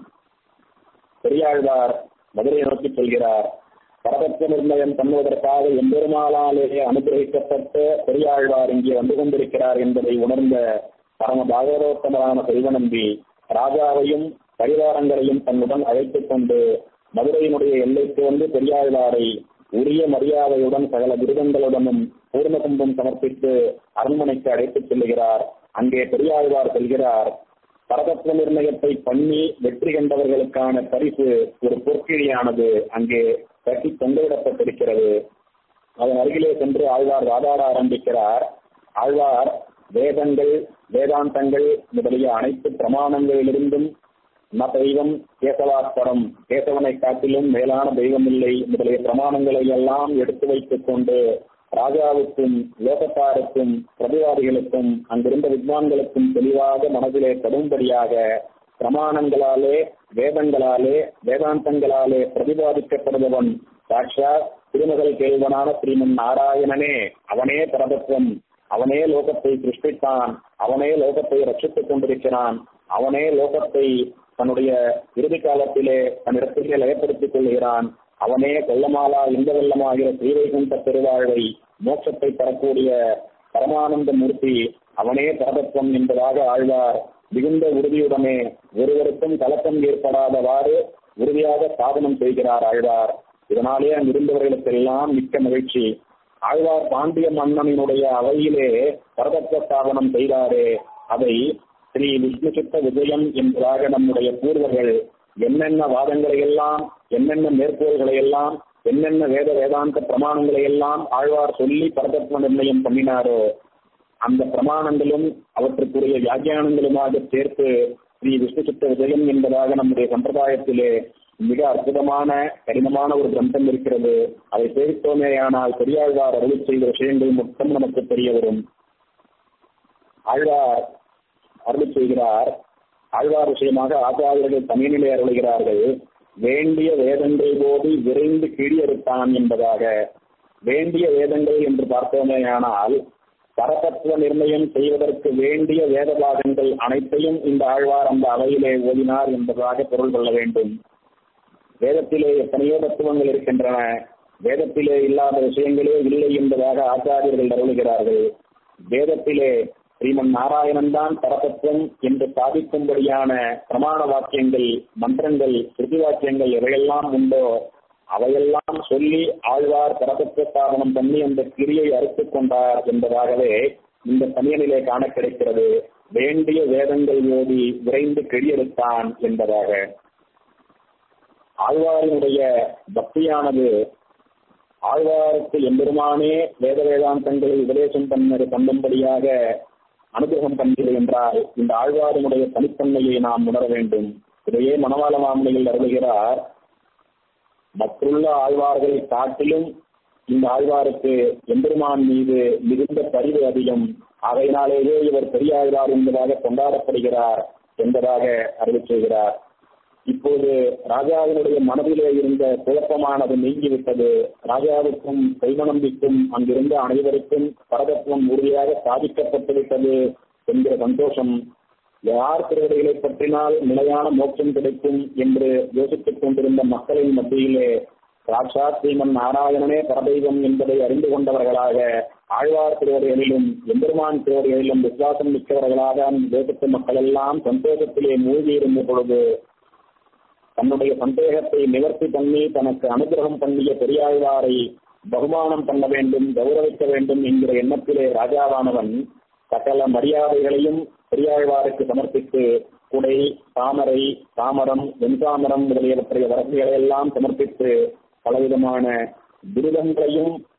பெரியாழ்வார் மதுரையை நோக்கி செல்கிறார் பரபத்வ நிர்ணயம் பண்ணுவதற்காக எம்பெருமாளாலேயே அனுகிரகிக்கப்பட்ட பெரியாழ்வார் இங்கே வந்து கொண்டிருக்கிறார் என்பதை உணர்ந்த பரம பாகவதோத்தமரான செல்வநம்பி ராஜாவையும் பரிவாரங்களையும் தன்னுடன் அழைத்துக் கொண்டு மதுரையினுடைய எல்லைக்கு வந்து பெரியாழ்வாரை உரிய மரியாதையுடன் சகல விருதங்களுடனும் பூர்ண கும்பம் சமர்ப்பித்து அரண்மனைக்கு அழைத்துச் செல்லுகிறார் அங்கே பெரியாழ்வார் செல்கிறார் பரதத்துவ நிர்ணயத்தை பண்ணி வெற்றி கண்டவர்களுக்கான பரிசு ஒரு பொற்கிழியானது அங்கே கட்டி தொங்கவிடப்பட்டிருக்கிறது அதன் அருகிலே சென்று ஆழ்வார் வாதாட ஆரம்பிக்கிறார் ஆழ்வார் வேதங்கள் வேதாந்தங்கள் முதலிய அனைத்து பிரமாணங்களிலிருந்தும் ந தெய்வம் கேசவாஸ்பரம் கேசவனை காட்டிலும் மேலான தெய்வம் இல்லை முதலிய பிரமாணங்களை எல்லாம் எடுத்து வைத்துக் கொண்டு ராஜாவுக்கும் லோகத்தாருக்கும் பிரதிவாதிகளுக்கும் அங்கிருந்த வித்வான்களுக்கும் தெளிவாக மனதிலே படும்படியாக பிரமாணங்களாலே வேதங்களாலே வேதாந்தங்களாலே பிரதிபாதிக்கப்படுபவன் சாட்சாத் திருமகள் கேள்வனான ஸ்ரீமன் நாராயணனே அவனே பரதத்துவம் அவனே லோகத்தை சிருஷ்டித்தான் அவனே லோகத்தை ரட்சித்துக் கொண்டிருக்கிறான் அவனே லோகத்தை தன்னுடைய இறுதி காலத்திலே தன்னிடத்திலே லயப்படுத்திக் கொள்கிறான் அவனே கொல்லமாலா இந்த வெள்ளமாகிற ஸ்ரீவைகுண்ட பெருவாழ்வை மோட்சத்தை தரக்கூடிய பரமானந்த மூர்த்தி அவனே பரதத்துவம் என்பதாக ஆழ்வார் மிகுந்த உறுதியுடனே ஒருவருக்கும் கலக்கம் ஏற்படாதவாறு உறுதியாக சாதனம் செய்கிறார் ஆழ்வார் இதனாலே அங்கிருந்தவர்களுக்கெல்லாம் மிக்க மகிழ்ச்சி ஆழ்வார் பாண்டிய மன்னனினுடைய அவையிலே பரதத்துவ ஸ்தாபனம் செய்தாரே அதை ஸ்ரீ விஷ்ணு சித்த விஜயம் என்பதாக நம்முடைய பூர்வர்கள் என்னென்ன வாதங்களை எல்லாம் என்னென்ன மேற்கோள்களை எல்லாம் என்னென்ன வேத வேதாந்த பிரமாணங்களை எல்லாம் ஆழ்வார் சொல்லி பரதத்துவ நிர்ணயம் பண்ணினாரோ அந்த பிரமாணங்களும் அவற்றுக்குரிய வியாக்கியானங்களுமாக சேர்த்து ஸ்ரீ விஷ்ணு சித்த விஜயம் என்பதாக நம்முடைய சம்பிரதாயத்திலே மிக அற்புதமான கடினமான ஒரு கிரந்தம் இருக்கிறது அதை சேவித்தோமேயானால் பெரியாழ்வார் அருளி செய்த விஷயங்கள் மொத்தம் நமக்கு தெரிய வரும் ஆழ்வார் அருளி செய்கிறார் ஆழ்வார் விஷயமாக ஆச்சாரியர்கள் தனிநிலை அருளுகிறார்கள் வேண்டிய வேதங்கள் போது விரைந்து கீழியறுத்தான் என்பதாக வேண்டிய வேதங்கள் என்று பார்த்தோமேயானால் பரதத்துவ நிர்ணயம் செய்வதற்கு வேண்டிய வேத பாகங்கள் அனைத்தையும் இந்த ஆழ்வார் அந்த அவையிலே ஓதினார் என்பதாக பொருள் கொள்ள வேண்டும் வேதத்திலே எத்தனையோ தத்துவங்கள் இருக்கின்றன வேதத்திலே இல்லாத விஷயங்களே இல்லை என்பதாக ஆச்சாரியர்கள் அருளுகிறார்கள் வேதத்திலே ஸ்ரீமன் நாராயணன் தான் பரதத்துவம் என்று சாதிக்கும்படியான பிரமாண வாக்கியங்கள் மன்றங்கள் ஸ்ருதி வாக்கியங்கள் எவையெல்லாம் உண்டோ அவையெல்லாம் சொல்லி ஆழ்வார் பரதத்துவ ஸ்தாபனம் பண்ணி அந்த கிரியை அறுத்துக் கொண்டார் என்பதாகவே இந்த தனியனிலே காண கிடைக்கிறது வேண்டிய வேதங்கள் ஓதி விரைந்து கிழியெடுத்தான் என்பதாக ஆழ்வாரினுடைய பக்தியானது ஆழ்வாருக்கு எம்பெருமானே வேத வேதாந்தங்களை உபதேசம் பண்ணது பண்ணும்படியாக அனுகிரகம் பண்ணியது என்றால் இந்த ஆழ்வாரினுடைய தனித்தன்மையை நாம் உணர வேண்டும் இதையே மணவாள மாமலையில் அருளுகிறார் மற்றுள்ள ஆழ்வார்களை காட்டிலும் இந்த ஆழ்வாருக்கு எம்பெருமான் மீது மிகுந்த பரிவு அதிகம் அதையினாலேயே இவர் பெரிய ஆழ்வார் என்பதாக கொண்டாடப்படுகிறார் என்பதாக அறிவிச் செய்கிறார் இப்போது ராஜாவினுடைய மனதிலே இருந்த குழப்பமானது நீங்கிவிட்டது ராஜாவுக்கும் தெய்வநம்பிக்கும் அங்கிருந்த அனைவருக்கும் பரதத்துவம் உறுதியாக சாதிக்கப்பட்டு விட்டது என்கிற சந்தோஷம் யார் திருவடிகளை பற்றினால் நிலையான மோட்சம் கிடைக்கும் என்று யோசித்துக் கொண்டிருந்த மக்களின் மத்தியிலே சாட்சாத் ஸ்ரீமன் நாராயணனே பரதெய்வம் என்பதை அறிந்து கொண்டவர்களாக ஆழ்வார் திருவடிகளிலும் எம்பெருமான் திருவடிகளிலும் விசுவாசம் மிக்கவர்களாக அந்த தேசத்து மக்கள் எல்லாம் சந்தோஷத்திலே மூழ்கி இருந்த பொழுது தன்னுடைய சந்தேகத்தை நிவர்த்தி பண்ணி தனக்கு அனுகிரகம் பண்ணிய பெரியாழ்வாரை பகுமானம் பண்ண வேண்டும் கௌரவிக்க வேண்டும் என்கிற எண்ணத்திலே ராஜாவானவன் சகல மரியாதைகளையும் பெரியாழ்வாருக்கு சமர்ப்பித்து குடை தாமரை தாமரம் வெண்சாமரம் முதலியவற்றைய வரங்குகளை எல்லாம் சமர்ப்பித்து பலவிதமான விருதங்களையும்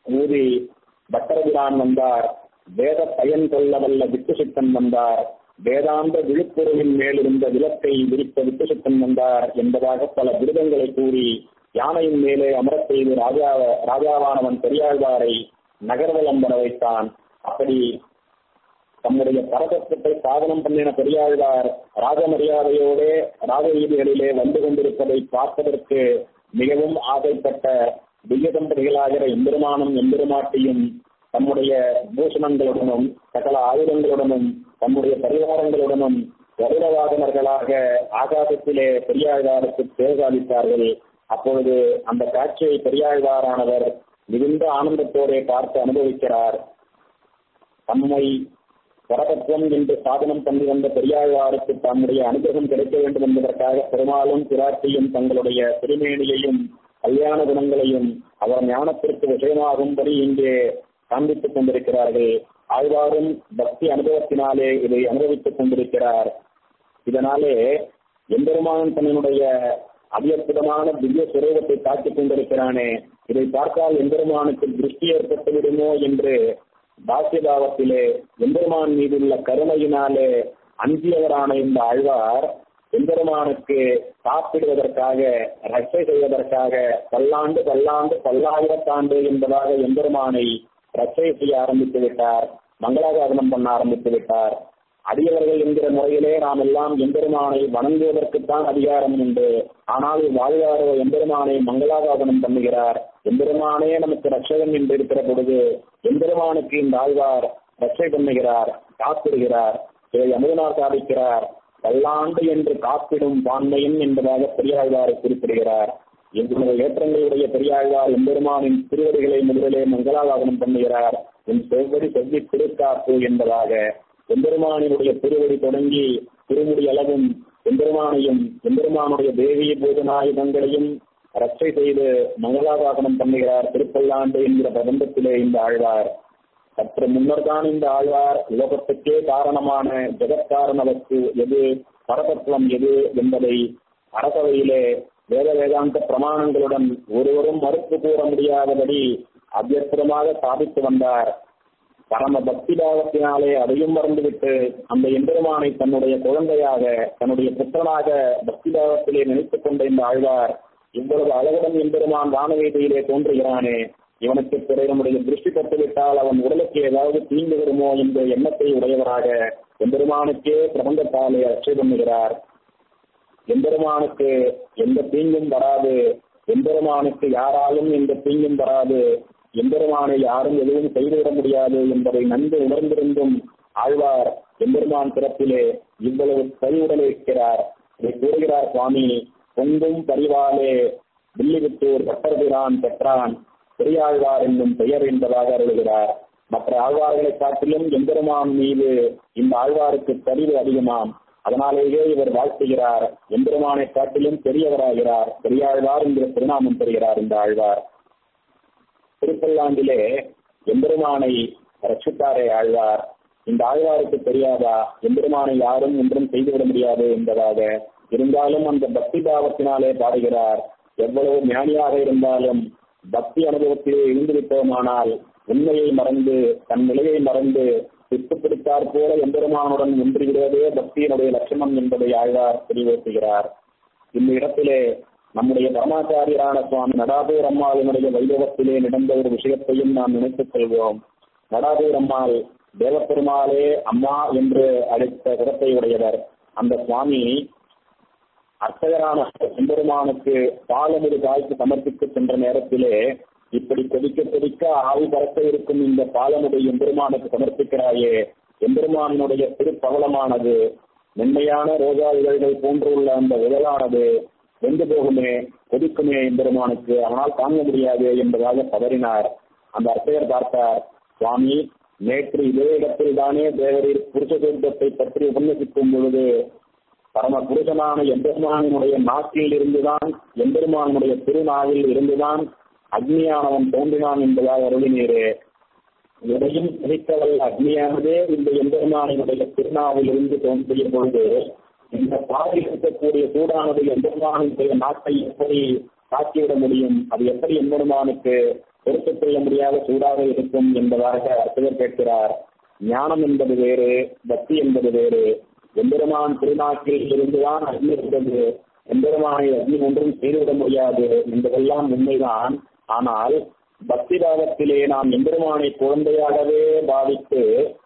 ஊதி பட்டரபிரான் வந்தார் வேத பயன் கொள்ள வல்ல விட்டுசித்தன் வந்தார் வேதாந்த விழுப்புரவின் மேலிருந்த விளக்கை விரித்த விட்டுசித்தன் வந்தார் என்பதாக பல விருதங்களை கூறி யானையின் மேலே அமரச் செய்து ராஜா ராஜாவானவன் பெரியாழ்வாரை நகர்வலம் வர வைத்தான் அப்படி தம்முடைய பரதத்துவத்தை சாதனம் பண்ணின பெரியாழ்வார் ராஜ மரியாதையோடு ராஜ வீதிகளிலே வந்து கொண்டிருப்பதை பார்ப்பதற்கு மிகவும் ஆசைப்பட்ட திவ்ய தம்பதிகளாகிற எம்பெருமானும் எம்பெருமாட்டியும் தம்முடைய பூஷணங்களுடனும் சகல ஆயுதங்களுடனும் தம்முடைய பரிவாரங்களுடனும் கருடவாதனர்களாக ஆகாசத்திலே பெரியாழ்வாருக்கு தேர்தளித்தார்கள் அப்பொழுது அந்த காட்சியை பெரியாழ்வாரானவர் மிகுந்த ஆனந்தத்தோടെ பார்த்து அனுபவிக்கிறார் தம்மை பரதத்துவம் என்று சாதனம் பண்ணி வந்த பெரியாழ்வாருக்கு தம்முடைய அனுகிரகம் கிடைக்க வேண்டும் என்பதற்காக பெருமாளும் பிராட்டியும் தங்களுடைய திருமேனியையும் கல்யாண குணங்களையும் அவர் ஞானத்திற்கு விஷயமாகும்படி இங்கே காண்பித்துக் கொண்டிருக்கிறார்கள் ஆழ்வாரும் பக்தி அனுபவத்தினாலே இதை அனுபவித்துக் கொண்டிருக்கிறார் இதனாலே எம்பெருமான் தன்னுடைய அபியற்புதமான திவ்ய சுரூபத்தை காட்டிக் கொண்டிருக்கிறானே இதை பார்த்தால் எம்பெருமானுக்கு திருஷ்டி ஏற்பட்டு விடுமோ என்று பாசியபாவத்திலே எம்பெருமான் மீதுள்ள கருணையினாலே அஞ்சியவரான இந்த ஆழ்வார் எம்பெருமானுக்கு சாப்பிடுவதற்காக ரட்சை செய்வதற்காக பல்லாண்டு பல்லாண்டு பல்லாயிரத்தாண்டு என்பதாக எம்பெருமானை ரட்சை செய்ய ஆரம்பித்து விட்டார் மங்களாசாதனம் பண்ண ஆரம்பித்து விட்டார் அடியவர்கள் என்கிற முறையிலே நாம் எல்லாம் எம்பெருமானை வணங்குவதற்குத்தான் அதிகாரம் உண்டு ஆனால் வாழ்வாரோ எம்பெருமானை மங்களாசாதனம் பண்ணுகிறார் எம்பெருமானே நமக்கு ரட்சகன் என்று இருக்கிற பொழுது எம்பெருமானுக்கு இந்த ஆழ்வார் ரட்சை பண்ணுகிறார் காப்பிடுகிறார் இதை அமுதனார் சாதிக்கிறார் பல்லாண்டு என்று காப்பிடும் பான்மையும் என்பதாக பெரியாழ்வாரை குறிப்பிடுகிறார் எங்களுடைய ஏற்றங்களுடைய பெரியாழ்வார் எம்பெருமானின் திருவடிகளை முதலிலே மங்களாதாரணம் பண்ணுகிறார் என் செவ்வடி செவ்வி திருக்காப்பு என்பதாக எம்பெருமானினுடைய திருவடி தொடங்கி திருமுடி அளவும் எம்பெருமானையும் எம்பெருமானுடைய தேவி பூஜனாயுதங்களையும் ரட்சை செய்து மங்களாதாரணம் பண்ணுகிறார் திருப்பல்லாண்டு என்கிற பிரபந்தத்திலே இந்த ஆழ்வார் சற்று முன்னர் தான் இந்த ஆழ்வார் லோகத்துக்கே காரணமான ஜெகத்காரண வஸ்து எது பரதத்துவம் எது என்பதை அரசவையிலே வேத வேதாந்த பிரமாணங்களுடன் ஒருவரும் மறுப்பு கூற முடியாதபடி அபியஸ்திரமாக சாதித்து வந்தார் பரம பக்தி பாவத்தினாலே அதையும் மறந்துவிட்டு அந்த எம்பெருமானை தன்னுடைய குழந்தையாக தன்னுடைய புத்திரனாக பக்தி பாவத்திலே நினைத்துக் கொண்ட இந்த ஆழ்வார் இவ்வளவு அழகுடன் எம்பெருமான் வானவேதியிலே தோன்றுகிறானே இவனுக்கு பிறகு நம்முடைய திருஷ்டி பட்டுவிட்டால் அவன் உடலுக்கு ஏதாவது தீங்கு வருமோ என்ற எண்ணத்தை உடையவராக எம்பெருமானுக்கே பிரபந்தத்தாலே அச்சை பண்ணுகிறார் எம்பெருமானுக்கு எந்த தீங்கும் வராது எம்பெருமானுக்கு யாராலும் எந்த தீங்கும் வராது எம்பெருமானை யாரும் எதுவும் செய்துவிட முடியாது என்பதை நன்கு உணர்ந்திருந்தும் ஆழ்வார் எம்பெருமான் பிறப்பிலே இவ்வளவு கழிவுடலை இருக்கிறார் இதை கூறுகிறார் சுவாமி பொங்கும் பரிவாலே வில்லிபுத்தூர் பட்டர்பிரான் பெற்றான் பெரியாழ்வார் என்னும் பெயர் என்பதாக அருளுகிறார் மற்ற ஆழ்வார்களை காட்டிலும் எம்பெருமான் மீது இந்த ஆழ்வாருக்கு கழிவு அதிகமாம் அதனாலேயே இவர் வாழ்த்துகிறார் எம்பெருமானை காட்டிலும் பெரியவராகிறார் பெரியாழ்வார் என்கிற திருநாமம் பெறுகிறார் இந்த ஆழ்வார் திருப்பல்லாண்டிலே எம்பெருமானை ரட்சித்தாரே ஆழ்வார் இந்த ஆழ்வாருக்கு தெரியாதா எம்பெருமானை யாரும் ஒன்றும் செய்துவிட முடியாது என்பதாக இருந்தாலும் அந்த பக்தி பாவத்தினாலே பாடுகிறார் எவ்வளவு ஞானியாக இருந்தாலும் பக்தி அனுபவத்திலே இருந்துவிட்டோமானால் உண்மையை மறந்து தன் நிலையை மறந்து பித்து பிடித்தார் போல எம்பெருமானுடன் ஒன்றிவிடுவதே பக்தியினுடைய லட்சணம் என்பதை ஆழ்வார் தெளிவுறுத்துகிறார் இந்த இடத்திலே நம்முடைய பரமாச்சாரியரான சுவாமி நடாதூர் அம்மாவினுடைய வைபவத்திலே நடந்த ஒரு விஷயத்தையும் நாம் நினைத்துக் கொள்வோம் நடாதூர் அம்மாள் தேவப்பெருமாளே அம்மா என்று அழைத்த சிறப்பை உடையவர் அந்த சுவாமி அர்ச்சகரான எம்பெருமானுக்கு பாலமுடி காய்ச்சி சமர்ப்பித்து சென்ற நேரத்திலே இப்படி கொதிக்க கொதிக்க ஆவி பறக்க இருக்கும் இந்த பாலமுடி எம்பெருமானுக்கு சமர்ப்பிக்கிறாயே எம்பெருமானுடைய திருப்பவளமானது மென்மையான ரோஜா இதழ்கள் போன்றுள்ள அந்த விதலானது வெந்து போகுமே கொதிக்குமே எம்பெருமானுக்கு ஆனால் தாங்க முடியாது என்பதாக பதறினார் அந்த அர்ச்சகர் பார்த்தார் சுவாமி நேற்று இதே இடத்தில் தானே தேவரீர் புருஷ சுத்தத்தை பற்றி உபன்யசிக்கும் பொழுது பரம புருஷனான எம்பெருமானுடைய நாக்கில் இருந்துதான் எம்பெருமானுடைய திருநாவில் இருந்துதான் அக்னியானவன் தோன்றினான் என்பதாக அருளினீரே எதையும் பிடிக்கவல்ல அக்னியானதே இந்த எம்பெருமானினுடைய திருநாவில் இருந்து தோன்றிய பொழுது இந்த பாதையில் இருக்கக்கூடிய சூடானது எம்பெருமானுடைய நாட்டை எப்படி தாக்கிவிட முடியும் அது எப்படி எம்பெருமானுக்கு பொறுத்துக் கொள்ள முடியாத சூடாக இருக்கும் என்பதாக அர்த்தகர் கேட்கிறார் ஞானம் என்பது வேறு பக்தி என்பது வேறு எம்பெருமான் திருநாட்டில் இருந்துதான் அக்னி இருந்தது எம்பெருமானை அக்னி ஒன்றும் செய்துவிட முடியாது என்பதெல்லாம் உண்மைதான் ஆனால் பக்தி பாவத்திலே நாம் எம்பெருமானை குழந்தையாகவே பாவித்து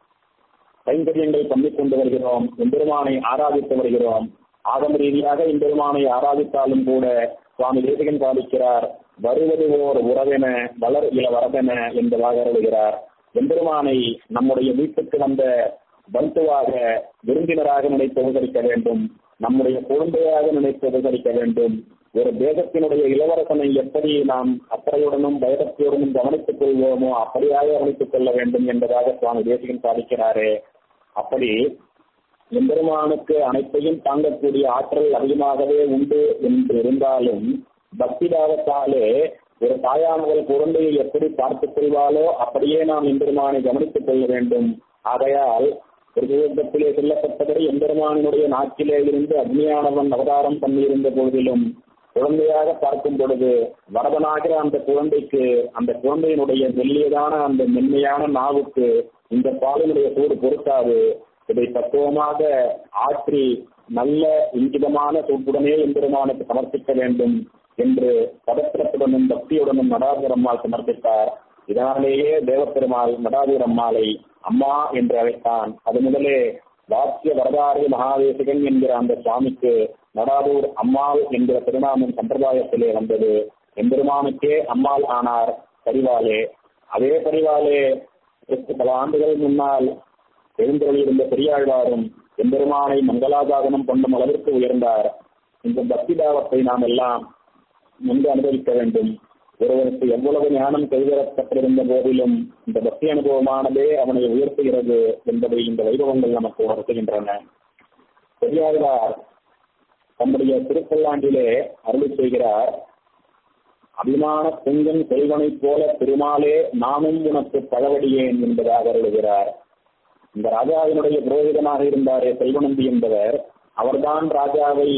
கைங்கரியங்கள் பண்ணிக் கொண்டு வருகிறோம் எம்பெருமானை ஆராதித்து வருகிறோம் ஆகம ரீதியாக எம்பெருமானை ஆராதித்தாலும் கூட சுவாமி தேசிகன் பாதிக்கிறார் வருவது ஓர் உறவென வளர் இள வரவென என்பதாக அருளுகிறார் எம்பெருமானை நம்முடைய வீட்டுக்கு வந்த பந்துவாக விருந்தினராக நினைத்து உபகரிக்க வேண்டும் நம்முடைய குழந்தையாக நினைத்து உபகரிக்க வேண்டும் ஒரு தேசத்தினுடைய இளவரசனை எப்படி நாம் அக்கறையுடனும் பயபக்தியுடனும் கவனித்துக் கொள்வோமோ அப்படியாக கவனித்துக் கொள்ள வேண்டும் என்பதாக சுவாமி தேசிகன் சாதிக்கிறாரே அப்படி எம்பெருமானுக்கு அனைத்தையும் தாங்கக்கூடிய ஆற்றல் அதிகமாகவே உண்டு என்று இருந்தாலும் பக்தி பாவத்தாலே ஒரு தாயானவள் குழந்தையை எப்படி பார்த்துக் கொள்வாளோ அப்படியே நாம் எம்பெருமானை கவனித்துக் கொள்ள வேண்டும் ஆகையால் திருவிழத்திலே சொல்லப்பட்டபடி எம்பெருமானினுடைய நாட்டிலே இருந்து அக்னியானவன் அவதாரம் பண்ணியிருந்த பொழுதிலும் குழந்தையாக பார்க்கும் பொழுது வரதனாகிற அந்த குழந்தைக்கு அந்த குழந்தையினுடைய மெல்லியதான அந்த மென்மையான நாவுக்கு இந்த பாலினுடைய சூடு பொறுக்காது இதை பக்குவமாக ஆற்றி நல்ல இங்கிதமான சூட்டுடனே எம்பெருமானுக்கு சமர்ப்பிக்க வேண்டும் என்று பதத்திரத்துடனும் பக்தியுடனும் நடாதுரம்மாள் சமர்ப்பித்தார் இதனாலேயே தேவப்பெருமாள் நடாதுரம்மாளை அம்மா என்று அழைத்தான் அது முதலே வாக்கிய வரதாரிய மகாதேசிகன் என்கிற அந்த சுவாமிக்கு நடாதூர் அம்மாள் என்கிற திருநாமம் சம்பிரதாயத்திலே வந்தது எம்பெருமானுக்கே அம்மாள் ஆனார் பரிவாலே அதே பரிவாலே பல ஆண்டுகள் முன்னால் எழுந்தொழியிருந்த பெரியாழ்வாரும் எம்பெருமானை மங்களாதாகனம் பண்ணும் அளவிற்கு உயர்ந்தார் இந்த பக்தி பாவத்தை நாம் எல்லாம் முன்பு அனுபவிக்க வேண்டும் ஒருவருக்கு எவ்வளவு ஞானம் கைவிடப்பட்டிருந்த போதிலும் இந்த பக்தி அனுபவமானதே அவனை உயர்த்துகிறது என்பதை இந்த வைபவங்கள் நமக்கு உணர்த்துகின்றன பெரியாழ்வார் தம்முடைய திருப்பல்லாண்டிலே அருளி செய்கிறார் அபிமான செங்கன் செல்வனைப் போல திருமாலே நானும் உனக்கு பழவடியேன் என்பதாக அருளுகிறார் இந்த ராஜாவினுடைய புரோகிதனாக இருந்தாரே செல்வநந்தி என்பவர் அவர்தான் ராஜாவை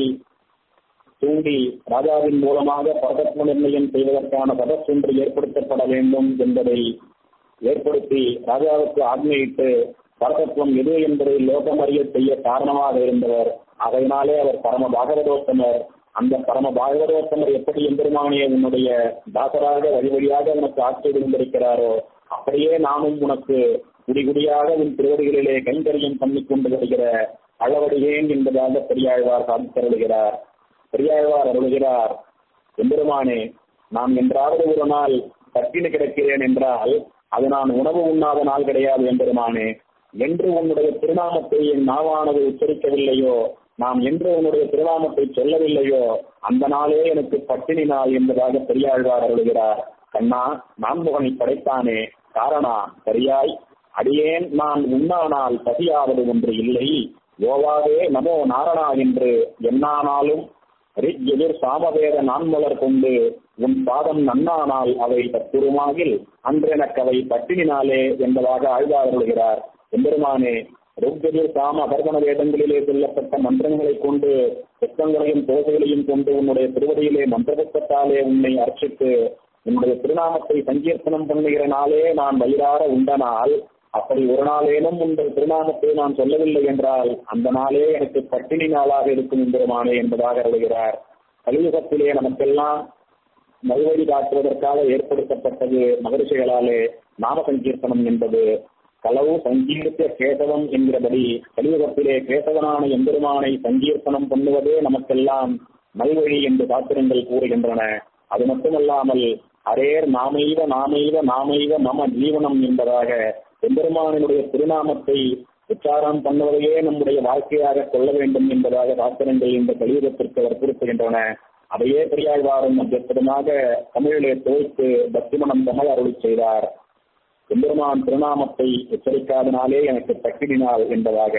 தூண்டி ராஜாவின் மூலமாக பதத்வ நிர்ணயம் செய்வதற்கான பதச்சொன்று ஏற்படுத்தப்பட வேண்டும் என்பதை ஏற்படுத்தி ராஜாவுக்கு ஆக்ஞையிட்டு பரதத்துவம் எது என்பதை லோகம் அறிய செய்ய காரணமாக இருந்தவர் அதனாலே அவர் பரம பாகவதோத்தமர் அந்த பரம பாகவதோத்தமர் எப்படி எம்பெருமானிய உன்னுடைய தாசராக வழி வழியாக உனக்கு ஆட்சி இருந்திருக்கிறாரோ அப்படியே நானும் உனக்கு குடிகுடியாக உன் திருவடிகளிலே கைங்கரியம் பண்ணிக் கொண்டு வருகிற அளவடியேன் என்பதாக பெரியாழ்வார் சாதித்தருளுகிறார் பெரியாழ்வார் அருளுகிறார் எம்பெருமானே நான் என்றாவது ஒரு நாள் பட்டினி கிடக்கிறேன் என்றால் அது நான் உணவு உண்ணாத நாள் கிடையாது எம்பெருமானே என்று உன்னுடைய திருநாமத்தை என் நாவானது உச்சரிக்கவில்லையோ நாம் என்று உன்னுடைய திருநாமத்தை சொல்லவில்லையோ அந்த நாளே எனக்கு பட்டினி நாள் என்பதாக பெரியாழ்வார் அருளுகிறார் கண்ணா நான்முகனை படைத்தானே காரணா சரியாய் அடியேன் நான் உண்ணானால் பசியாவது ஒன்று இல்லை யோவாவே நமோ நாரணா என்று என்னானாலும் ரிக் எதிர் சாமவேத நான்மலர் கொண்டு உன் பாதம் நன்னானால் அவை தத்துருமாகில் அன்றெனக்கு அவை பட்டினினாலே என்பதாக ஆழ்வார்களுகிறார் எம்பெருமானே ருக்ஜெதிர் சாம அபர்வன வேதங்களிலே சொல்லப்பட்ட மந்திரங்களை கொண்டு புத்தங்களையும் தோசைகளையும் கொண்டு உன்னுடைய திருவடியிலே மந்திரபுத்தத்தாலே உன்னை அர்ச்சித்து உன்னுடைய திருநாமத்தை சங்கீர்த்தனம் பண்ணுகிற நாளே நான் வயிறார உண்டனால் அப்படி ஒரு நாளேனும் உங்கள் திருநாமத்தை நான் சொல்லவில்லை என்றால் அந்த நாளே எனக்கு பட்டினி நாளாக இருக்கும் எம்பெருமானே என்பதாக அருளுகிறார் கலியுகத்திலே நமக்கெல்லாம் மறுவழி காட்டுவதற்காக ஏற்படுத்தப்பட்டது மகரிஷிகளாலே நாம சங்கீர்த்தனம் என்பது களவு சங்கீர்த்த கேசவம் என்கிறபடி கலியுகத்திலே கேசவனான எம்பெருமானை சங்கீர்த்தனம் பண்ணுவதே நமக்கெல்லாம் நல்வழி என்று சாத்திரங்கள் கூறுகின்றன அது மட்டுமல்லாமல் அரேர் நாமைவ நாமைவ நாமைவ மம ஜீவனம் என்பதாக எம்பெருமானினுடைய திருநாமத்தை உச்சாரம் பண்ணுவதையே நம்முடைய வாழ்க்கையாக கொள்ள வேண்டும் என்பதாக சாஸ்திரங்கள் இந்த கலியுகத்திற்கு வற்புறுத்துகின்றன அதையே பெரியாழ்வாரும் அத்தியற்புதமாக தமிழிலே தோய்த்து பக்திமனம் கமல் அருளி செய்தார் எம்பெருமான் திருநாமத்தை எச்சரிக்காதனாலே எனக்கு பட்டினினால் என்பதாக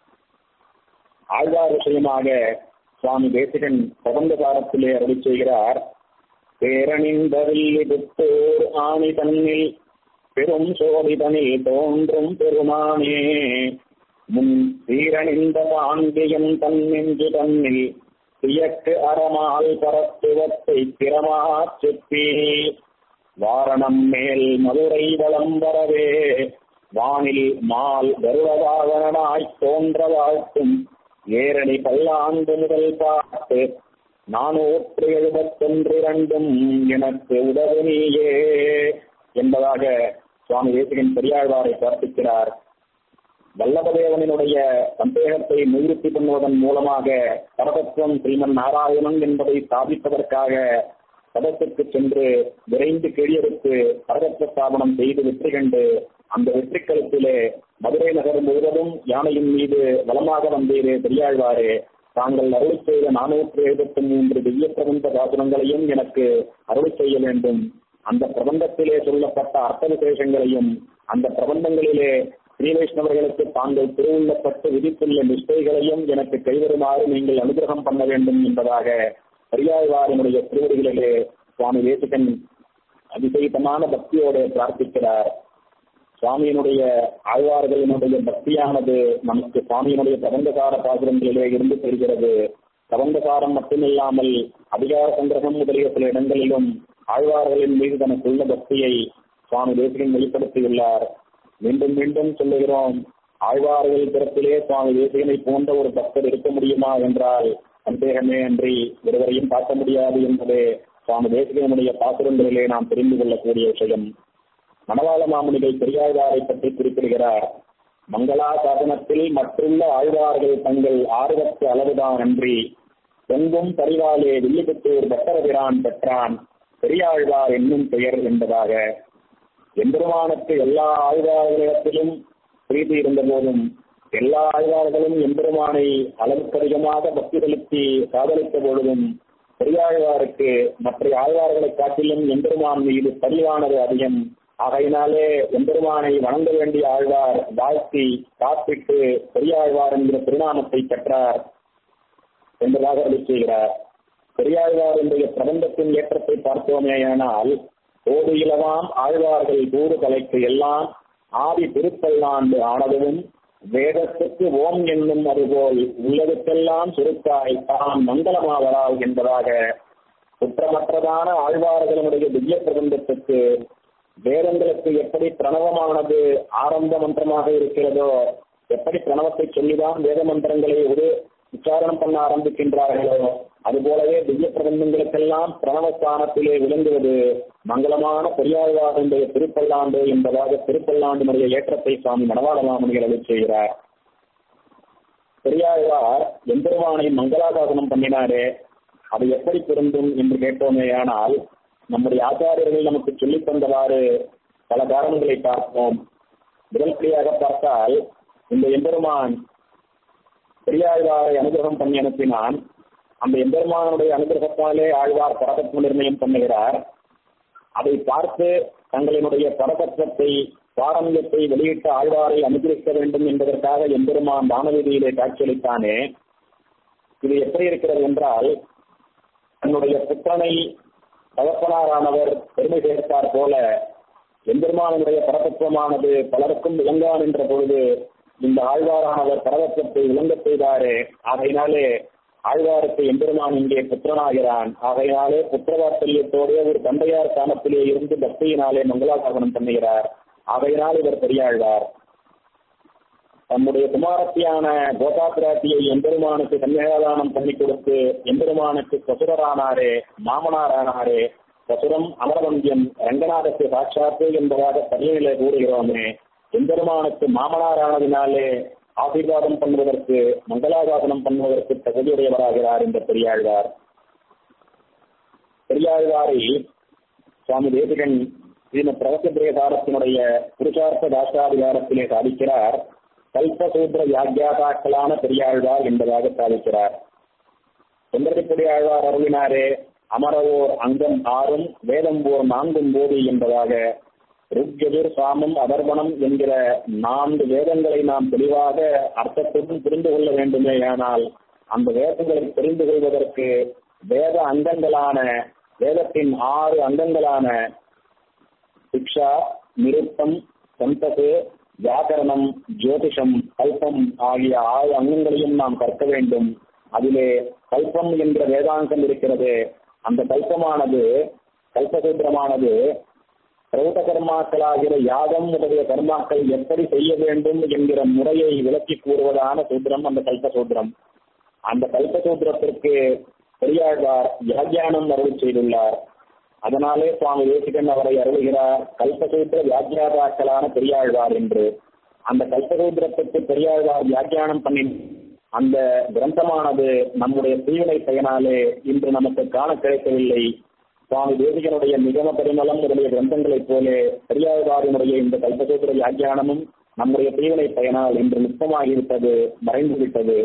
ஆழ்வார் விஷயமாக சுவாமி தேசிகன் பிரபந்த காலத்திலே அருளி செய்கிறார் பேரணிந்தவில்லி புத்தோர் ஆணி தன்னில் பெரும் சோதிதனில் தோன்றும் பெருமானே முன் சீரணிந்த பாண்டியன் தன்னெஞ்சு தன்னில் தியக்கு அறமால் பரத்துவத்தை திறமாச் செப்பி வாரணம் மேல் மதுரை வளம் வரவே வானில் மால் கருடவாகனாய் தோன்ற வாழ்த்தும் ஏரணி பல்லாண்டு முதல் பார்த்து நானூற்று எழுபத்தொன்றிரண்டும் எனக்கு உதவு நீயே என்பதாக சுவாமி தேசிகன் பெரியாழ்வாரை பிரார்த்திக்கிறார் வல்லபதேவனினுடைய சந்தேகத்தை நிவர்த்தி பண்ணுவதன் மூலமாக பரதத்துவம் ஸ்ரீமன் நாராயணன் என்பதை ஸ்தாபிப்பதற்காக பதத்துக்கு சென்று விரைந்து கீழியெடுத்து பரதத்துவ ஸ்தாபனம் செய்து வெற்றி கண்டு அந்த வெற்றி கருத்திலே மதுரை நகர் முழுவதும் யானையின் மீது வளமாக வந்தீரே பெரியாழ்வாரே தாங்கள் அருள் செய்த நானூற்று எழுபத்தி மூன்று திவ்ய பிரபந்த சாசனங்களையும் எனக்கு அருள் செய்ய வேண்டும் அந்த பிரபந்தத்திலே சொல்லப்பட்ட அர்த்த விசேஷங்களையும் அந்த பிரபந்தங்களிலே ஸ்ரீ வைஷ்ணவர்களுக்கு தாங்கள் திருவுள்ளப்பட்டு விதித்துள்ள நிஷ்டைகளையும் எனக்கு கைவருமாறு நீங்கள் அனுகிரகம் பண்ண வேண்டும் என்பதாக பெரியாழ்வாரினுடைய திருவடிகளிலே சுவாமி தேசிகன் அதிசயித்தமான பக்தியோடு பிரார்த்திக்கிறார் சுவாமியினுடைய ஆழ்வார்களினுடைய பக்தியானது நமக்கு சுவாமியினுடைய பிரபந்தகார பாசுரங்களிலே இருந்து தெரிகிறது பிரபந்தகாரம் மட்டுமில்லாமல் அதிகார சங்கிரகம் முதலிய சில இடங்களிலும் ஆழ்வார்களின் மீது தனக்குள்ள பக்தியை சுவாமி தேசிகன் வெளிப்படுத்தியுள்ளார் மீண்டும் மீண்டும் சொல்லுகிறோம் ஆழ்வார்கள் பிறப்பிலே சுவாமி தேசிகனை போன்ற ஒரு பக்தர் இருக்க முடியுமா என்றால் சந்தேகமே அன்றி ஒருவரையும் பார்க்க முடியாது என்பதே சுவாமி தேசிகனுடைய பாசுரங்களிலே நாம் தெரிந்து கொள்ளக்கூடிய விஷயம் மணவாள மாமுனிகள் பெரியாழ்வாரை பற்றி குறிப்பிடுகிறார் மங்களா சாதனத்தில் மற்றுள்ள ஆழ்வார்கள் தங்கள் ஆர்வத்து அளவுதான் அன்றி எங்கும் பரிவாலே வில்லிபுத்தூர் பட்டரபிரான் பெற்றான் பெரியாழ்வார் என்னும் பெயர் என்பதாக எம்பெருமானுக்கு எல்லா ஆழ்வார்களிடத்திலும் பிரீதி இருந்த போதும் எல்லா ஆழ்வார்களும் எம்பெருமானை அளவுக்கு அதிகமாக பக்தி செலுத்தி சாதளித்த பொழுதும் பெரியாழ்வாருக்கு மற்ற ஆழ்வார்களை காட்டிலும் எம்பெருமான் மீது பரிவானது அதிகம் ஆகையினாலே எம்பெருமானை வணங்க வேண்டிய ஆழ்வார் வாழ்த்தி காப்பிட்டு பெரியாழ்வார் என்கிற திருநாமத்தை பெற்றார் என்பதாக அருளி செய்கிறார் பெரியாழ்வாருடைய பிரபந்தத்தின் ஏற்றத்தை பார்த்தோமேயானால் ஓடு இலவாம் ஆழ்வார்கள் கூறு தலைக்கு எல்லாம் ஆதி திருப்பல்லாண்டு ஆனதும் வேதத்துக்கு ஓம் என்னும் அதுபோல் உள்ளதுக்கெல்லாம் சுருக்காய் தான் மங்களமாவரால் என்பதாக குற்றமற்றதான ஆழ்வார்களுடைய திவ்ய பிரபந்தத்துக்கு வேதங்களுக்கு எப்படி பிரணவமானது ஆரம்ப மந்திரமாக இருக்கிறதோ எப்படி பிரணவத்தை சொல்லிதான் வேத மந்திரங்களை ஒரு உச்சாரணம் பண்ண ஆரம்பிக்கின்றார்களோ அதுபோலவே திவ்ய பிரபந்தங்களுக்கெல்லாம் பிரணவஸ்தானத்திலே விளங்குவது மங்களமான பெரியாழ்வாருடைய திருப்பல்லாண்டு என்பதாக திருப்பல்லாண்டினுடைய ஏற்றத்தை சுவாமி மணவாள மாமனிகள் அளிச் செய்கிறார் பெரியாழ்வார் எம்பெருமானை மங்களாசாசனம் பண்ணினாரே அது எப்படி பொருந்தும் என்று கேட்டோமேயானால் நம்முடைய ஆச்சாரியர்கள் நமக்கு சொல்லித் தந்தவாறு பல காரணங்களை பார்ப்போம் முதல்படியாக பார்த்தால் இந்த எம்பெருமான் பெரியாழ்வாரை அனுகிரகம் பண்ணி அனுப்பினான் அந்த எம்பெருமானுடைய அனுகிரகத்தாலே ஆழ்வார் பரதத்துவ நிர்ணயம் பண்ணுகிறார் அதை பார்த்து தங்களினுடைய பரதத்துவத்தை பாரம்பரியத்தை வெளியிட்ட ஆழ்வாரை அனுகிரகிக்க வேண்டும் என்பதற்காக எம்பெருமான் வானவீதியிலே காட்சியளித்தானே இது எப்படி இருக்கிறது என்றால் தன்னுடைய புத்தனை தகப்பனாரானவர் பெருமை சேர்த்தார் போல எம்பெருமானுடைய பரதத்துவமானது பலருக்கும் விளங்கான் என்ற பொழுது இந்த ஆழ்வாரானவர் பரதத்துவத்தை விளங்க செய்தாரே ஆகையினாலே ஆழ்வாருக்கு எம்பெருமான் இங்கே புத்திரனாகிறான் ஆகையினாலே புத்திரவாத்தல்யத்தோடு ஒரு தந்தையார் ஸ்தானத்திலே இருந்து பக்தியினாலே மங்களாசாசனம் பண்ணுகிறார் ஆகையினால் இவர் பெரியாழ்வார் தம்முடைய குமாரத்தியான கோதாபிராட்டியை எம்பெருமானுக்கு கன்னியாதானம் பண்ணி கொடுத்து எம்பெருமானுக்கு சசுரரானாரே மாமனாரானாரே சசுரம் அமரவந்தியம் ரங்கநாதத்து சாட்சாத்து என்பதாக தனியிலே கூறுகிறோமே எம்பெருமானுக்கு மாமனாரானதினாலே ஆசீர்வாதம் பண்ணுவதற்கு மங்களாசாசனம் பண்ணுவதற்கு தகுதியுடையவராகிறார் இந்த பெரியாழ்வார் பெரியாழ்வாரை சுவாமி தேசிகன் ஸ்ரீமத் பிரவச பிரேசாரத்தினுடைய புருஷார்த்த தாஷ்டாதிகாரத்திலே சாதிக்கிறார் கல்பசூத்திர வியாக்கியாதாக்களான பெரியாழ்வார் என்பதாக சாதிக்கிறார் செம்பரத்திப்படி ஆழ்வார் அருளினாரே அமரவோர் அங்கம் ஆறும் வேதம் ஓர் நான்கும் போது என்பதாக ருக்யஜுர் சாமம் அதர்வணம் என்கிற நான்கு வேதங்களை நாம் தெளிவாக அர்த்தத்துடன் புரிந்து கொள்ள வேண்டுமே ஆனால் அந்த வேதங்களை தெரிந்து கொள்வதற்கு வேத அங்கங்களான வேதத்தின் ஆறு அங்கங்களான சிக்ஷா நிருத்தம் சந்தசு வியாக்கரணம் ஜோதிஷம் கல்பம் ஆகிய ஆறு அங்கங்களையும் நாம் கற்க வேண்டும் அதிலே கல்பம் என்ற வேதாந்தம் இருக்கிறது அந்த கல்பமானது கல்பசூத்திரமானது பிரௌத கர்மாக்களாகிற யாகம் முதலிய கர்மாக்கள் எப்படி செய்ய வேண்டும் என்கிற முறையை விளக்கி கூறுவதான சூத்திரம் அந்த கல்பசூத்திரம் அந்த கல்பசூத்திரத்திற்கு பெரியாழ்வார் வியாக்கியானம் அருள் செய்துள்ளார் அதனாலே சுவாமி விவேசிகன் அவரை அருள்கிறார் கல்பசூத்திர வியாக்கியாதாக்களான பெரியாழ்வார் என்று அந்த கல்பசூத்திரத்திற்கு பெரியாழ்வார் வியாக்கியானம் பண்ணி அந்த கிரந்தமானது நம்முடைய தீவினை பயனாலே இன்று நமக்கு காண கிடைக்கவில்லை சுவாமி தேசிகனுடைய நிகம பரிமளம் முதலிய கிரந்தங்களைப் போல பெரியாழ்வாரினுடைய இந்த கல்பசூத்திர வியாக்கியானமும் நம்முடைய தீவினை பயனால் இன்று நுட்பமாகிவிட்டது மறைந்துவிட்டது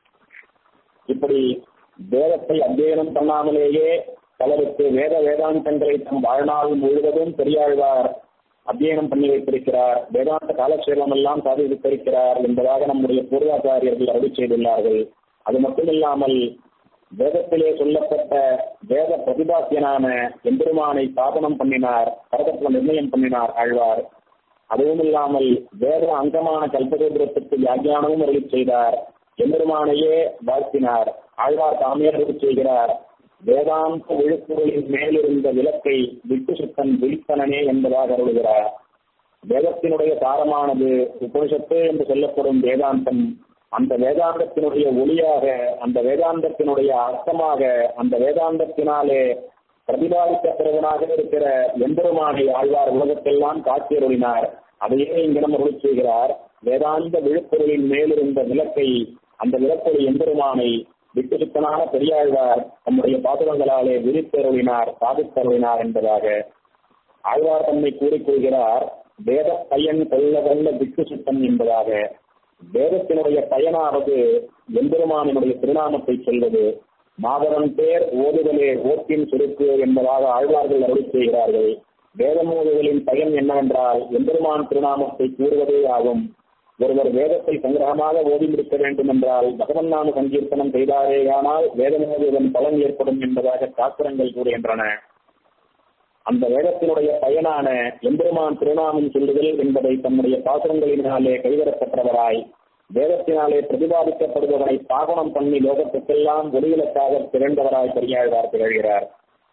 இப்படி வேதத்தை அத்தியனம் பண்ணாமலேயே பலருக்கு வேத வேதாந்தங்களை தம் வாழ்நாள் முழுவதும் பெரியாழ்வார் அத்தியனம் பண்ணி வைத்திருக்கிறார் வேதாந்த காலக்ஷேபம் எல்லாம் சாதித்திருக்கிறார் என்பதாக நம்முடைய பூர்வாச்சாரியர்கள் அருள் செய்துள்ளார்கள் அது மட்டுமில்லாமல் வேதத்திலே சொல்லப்பட்ட வேத பிரதிபாத்தியனான எம்பெருமானை சாதனம் பண்ணினார் பரதத்துல நிர்ணயம் பண்ணினார் ஆழ்வார் அதுவும் இல்லாமல் வேத அங்கமான கல்பகோபுரத்திற்கு வியாக்கியானமும் அருளி செய்தார் எம்பெருமானையே வாழ்த்தினார் ஆழ்வார் தாமே அருளி செய்கிறார் வேதாந்த விழுப்புகளின் மேலிருந்த விளக்கை விட்டு சுத்தன் விழித்தனனே என்பதாக அருளுகிறார் வேதத்தினுடைய சாரமானது உபனிஷத்து என்று சொல்லப்படும் வேதாந்தம் அந்த வேதாந்தத்தினுடைய ஒளியாக அந்த வேதாந்தத்தினுடைய அர்த்தமாக அந்த வேதாந்தத்தினாலே பிரதிபாதிக்கப்படுவனாக இருக்கிற எம்பெருமானை ஆழ்வார் உலகத்தெல்லாம் காட்சியருளினார் அதையே இங்கு நம்ம அருள் செய்கிறார் வேதாந்த விழுப்பொருளின் மேலிருந்த விளக்கை அந்த விளக்கொலி எம்பெருமானை விட்டு சுத்தனான பெரியாழ்வார் தம்முடைய பாசுரங்களாலே விரித்தருளினார் சாதித்தருளினார் என்பதாக ஆழ்வார் தம்மை கூறிக்கொள்கிறார் வேத பயன் கொள்ள கொள்ள விட்டு சுத்தம் என்பதாக வேதத்தினுடைய பயனாவது எம்பெருமானினுடைய திருநாமத்தை சொல்வது மாதவன் பேர் ஓதுதலே ஓட்டின் சுருக்கு என்பதாக ஆழ்வார்கள் அருள் செய்கிறார்கள் வேதம் ஓதுதலின் பயன் என்னவென்றால் எம்பெருமான் திருநாமத்தை கூறுவதே ஆகும் ஒருவர் வேதத்தை சங்கிரகமாக ஓதி முடிக்க வேண்டும் என்றால் பகவன் நாம சங்கீர்த்தனம் செய்தாரேயானால் வேதம் ஓதுவதன் பலன் ஏற்படும் என்பதாக சாஸ்திரங்கள் கூறுகின்றன அந்த வேதத்தினுடைய பயனான எம்பெருமான் திருநாமம் சொல்லுதல் என்பதை தம்முடைய பாசுரங்களினாலே கைவரப்பெற்றவராய் வேதத்தினாலே பிரதிபாதிக்கப்படுபவரை பாகனம் பண்ணி லோகத்துக்கெல்லாம் ஒளிவிலக்காக திரண்டவராய் பெரியாழ்வார் திகழ்கிறார்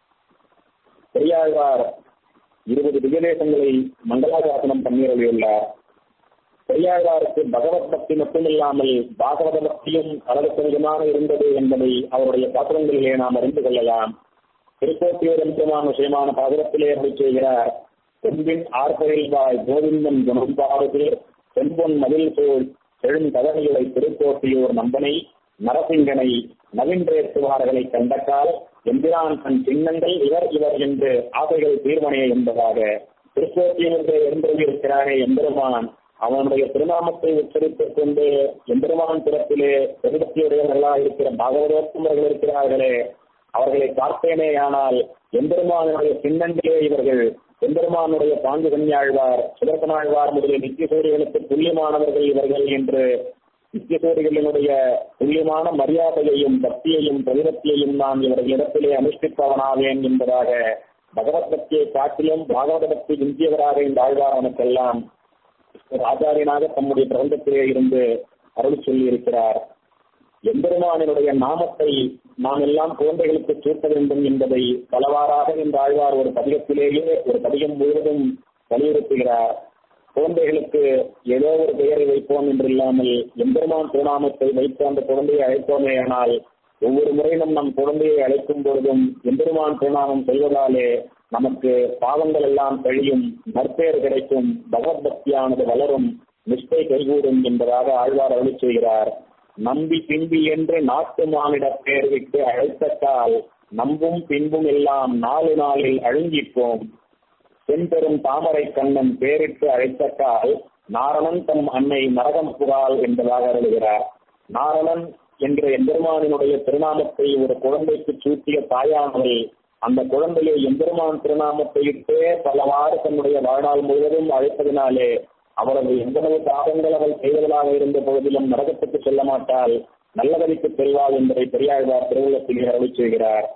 பெரியாழ்வார் இருபது திகதேசங்களை மங்களாசாசனம் பண்ணியருளியுள்ளார் பெரியாழ்வாருக்கு பகவத் பக்தி மட்டுமில்லாமல் பாகவத பக்தியும் அளவுக்கு அதிகமாக இருந்தது என்பதை அவருடைய பாத்திரங்களிலே நாம் அறிந்து கொள்ளலாம் திருக்கோட்டியூர் எம்பெருமான விஷயமான பாசுரத்திலே அருள் செய்கிறார் செம்பின் ஆர்பரில் வாய் கோவிந்தன் குணம் பாடுது செம்பொன் மதில் சூழ் செழும் கதவைகளை திருக்கோட்டியூர் நம்பனை நரசிங்கனை நவீன்றேற்றுவார்களை கண்டக்கால் எம்பிரான் தன் சின்னங்கள் இவர் இவர் என்று ஆசைகள் தீர்மனைய என்பதாக திருக்கோட்டியூரிலே எழுந்திருக்கிறாரே எம்பெருமான் அவனுடைய திருநாமத்தை உச்சரித்துக் கொண்டு எம்பெருமான் பிறப்பிலே பெருபக்தியுடையவர்களாக இருக்கிற பாகவதோத்தமர்கள் இருக்கிறார்களே அவர்களை பார்த்தேனேயானால் எம்பெருமானுடைய சின்னங்களே இவர்கள் எம்பெருமானுடைய பாங்கு கன்யாழ்வார் சுதர்சனாழ்வார் முதலிய நித்தியசூரிகளுக்கு துல்லியமானவர்கள் இவர்கள் என்று நித்தியசூரிகளினுடைய துல்லியமான மரியாதையையும் பக்தியையும் பிரதிபக்தியையும் நான் இவர்களிடத்திலே அனுஷ்டிப்பவனாவேன் என்பதாக பகவத் பக்தியை காட்டிலும் பாகவத பக்தி விஞ்சியவராக இந்த ஆழ்வார் நமக்கெல்லாம் ஒரு ஆச்சாரியனாக தம்முடைய பிரபந்தத்திலே இருந்து அருள் சொல்லி இருக்கிறார் எம்பெருமானினுடைய நாமத்தை நாம் எல்லாம் குழந்தைகளுக்கு சூட்ட வேண்டும் என்பதை பலவாறாக இந்த ஆழ்வார் ஒரு பதிகத்திலேயே ஒரு பதிகம் முழுவதும் வலியுறுத்துகிறார் குழந்தைகளுக்கு ஏதோ ஒரு பெயரை வைப்போம் என்று இல்லாமல் எம்பெருமான் திருநாமத்தை வைத்து அந்த குழந்தையை அழைப்போமே ஆனால் ஒவ்வொரு முறையும் நம் குழந்தையை அழைக்கும் பொழுதும் எம்பெருமான் திருநாமம் சொல்வதாலே நமக்கு பாவங்கள் எல்லாம் கழியும் நற்பெயர் கிடைக்கும் பகவத் பக்தியானது வளரும் நிஷ்டை கைகூடும் என்பதாக ஆழ்வார் அருளி செய்கிறார் நம்பி பின்பி என்று நாட்டு மானிட பெயர் விட்டு அழைத்தக்கால் நம்பும் பின்பும் எல்லாம் நாலு நாளில் அழுங்கிப்போம் செம்பெரும் தாமரை கண்ணன் பேரிட்டு அழைத்தக்கால் நாரணன் தம் அன்னை நரகம் புகால் என்பதாக அருளுகிறார் நாரணன் என்ற எம்பெருமானினுடைய திருநாமத்தை ஒரு குழந்தைக்கு சூட்டிய தாயானவள் அந்த குழந்தையை எம்பெருமான் திருநாமத்தை இட்டே பலவாறு தன்னுடைய வாழ்நாள் முழுவதும் அழைப்பதினாலே அவரது எவ்வளவு பாவங்கள் அவள் செய்வதாக இருந்த பொழுதிலும் நரகத்துக்கு செல்ல மாட்டால் நல்லவழிக்கு செல்வாள் என்பதை பெரியாழ்வார் திருவுள்ளத்தில் அருளி செய்கிறார்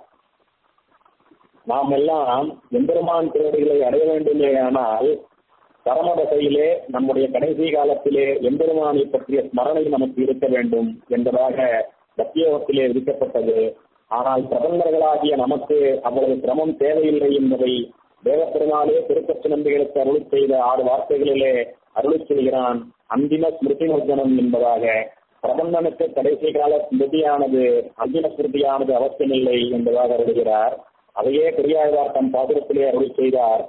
நாம் எல்லாம் எம்பெருமான் திருவடிகளை அடைய வேண்டுமேயானால் பரமதசையிலே நம்முடைய கடைசி காலத்திலே எம்பெருமானை பற்றிய ஸ்மரணை நமக்கு இருக்க வேண்டும் என்பதாக சத்தியோகத்திலே விதிக்கப்பட்டது ஆனால் பிரபந்தர்களாகிய நமக்கு அவ்வளவு சிரமம் தேவையில்லை என்பதை தேவப்பெருமாளே திருப்பச்சி நம்பிகளுக்கு அருள் செய்த ஆறு வார்த்தைகளிலே அருள் செய்கிறான் அந்திம ஸ்மிருதி மர்ஜனம் என்பதாக பிரபந்தனுக்கு கடைசி கால ஸ்மிருதியானது அந்திம ஸ்மிருதியானது அவசியமில்லை என்பதாக அருளுகிறார் அதையே பெரியாழ்வார் தம் பாசுரத்திலே அருள் செய்தார்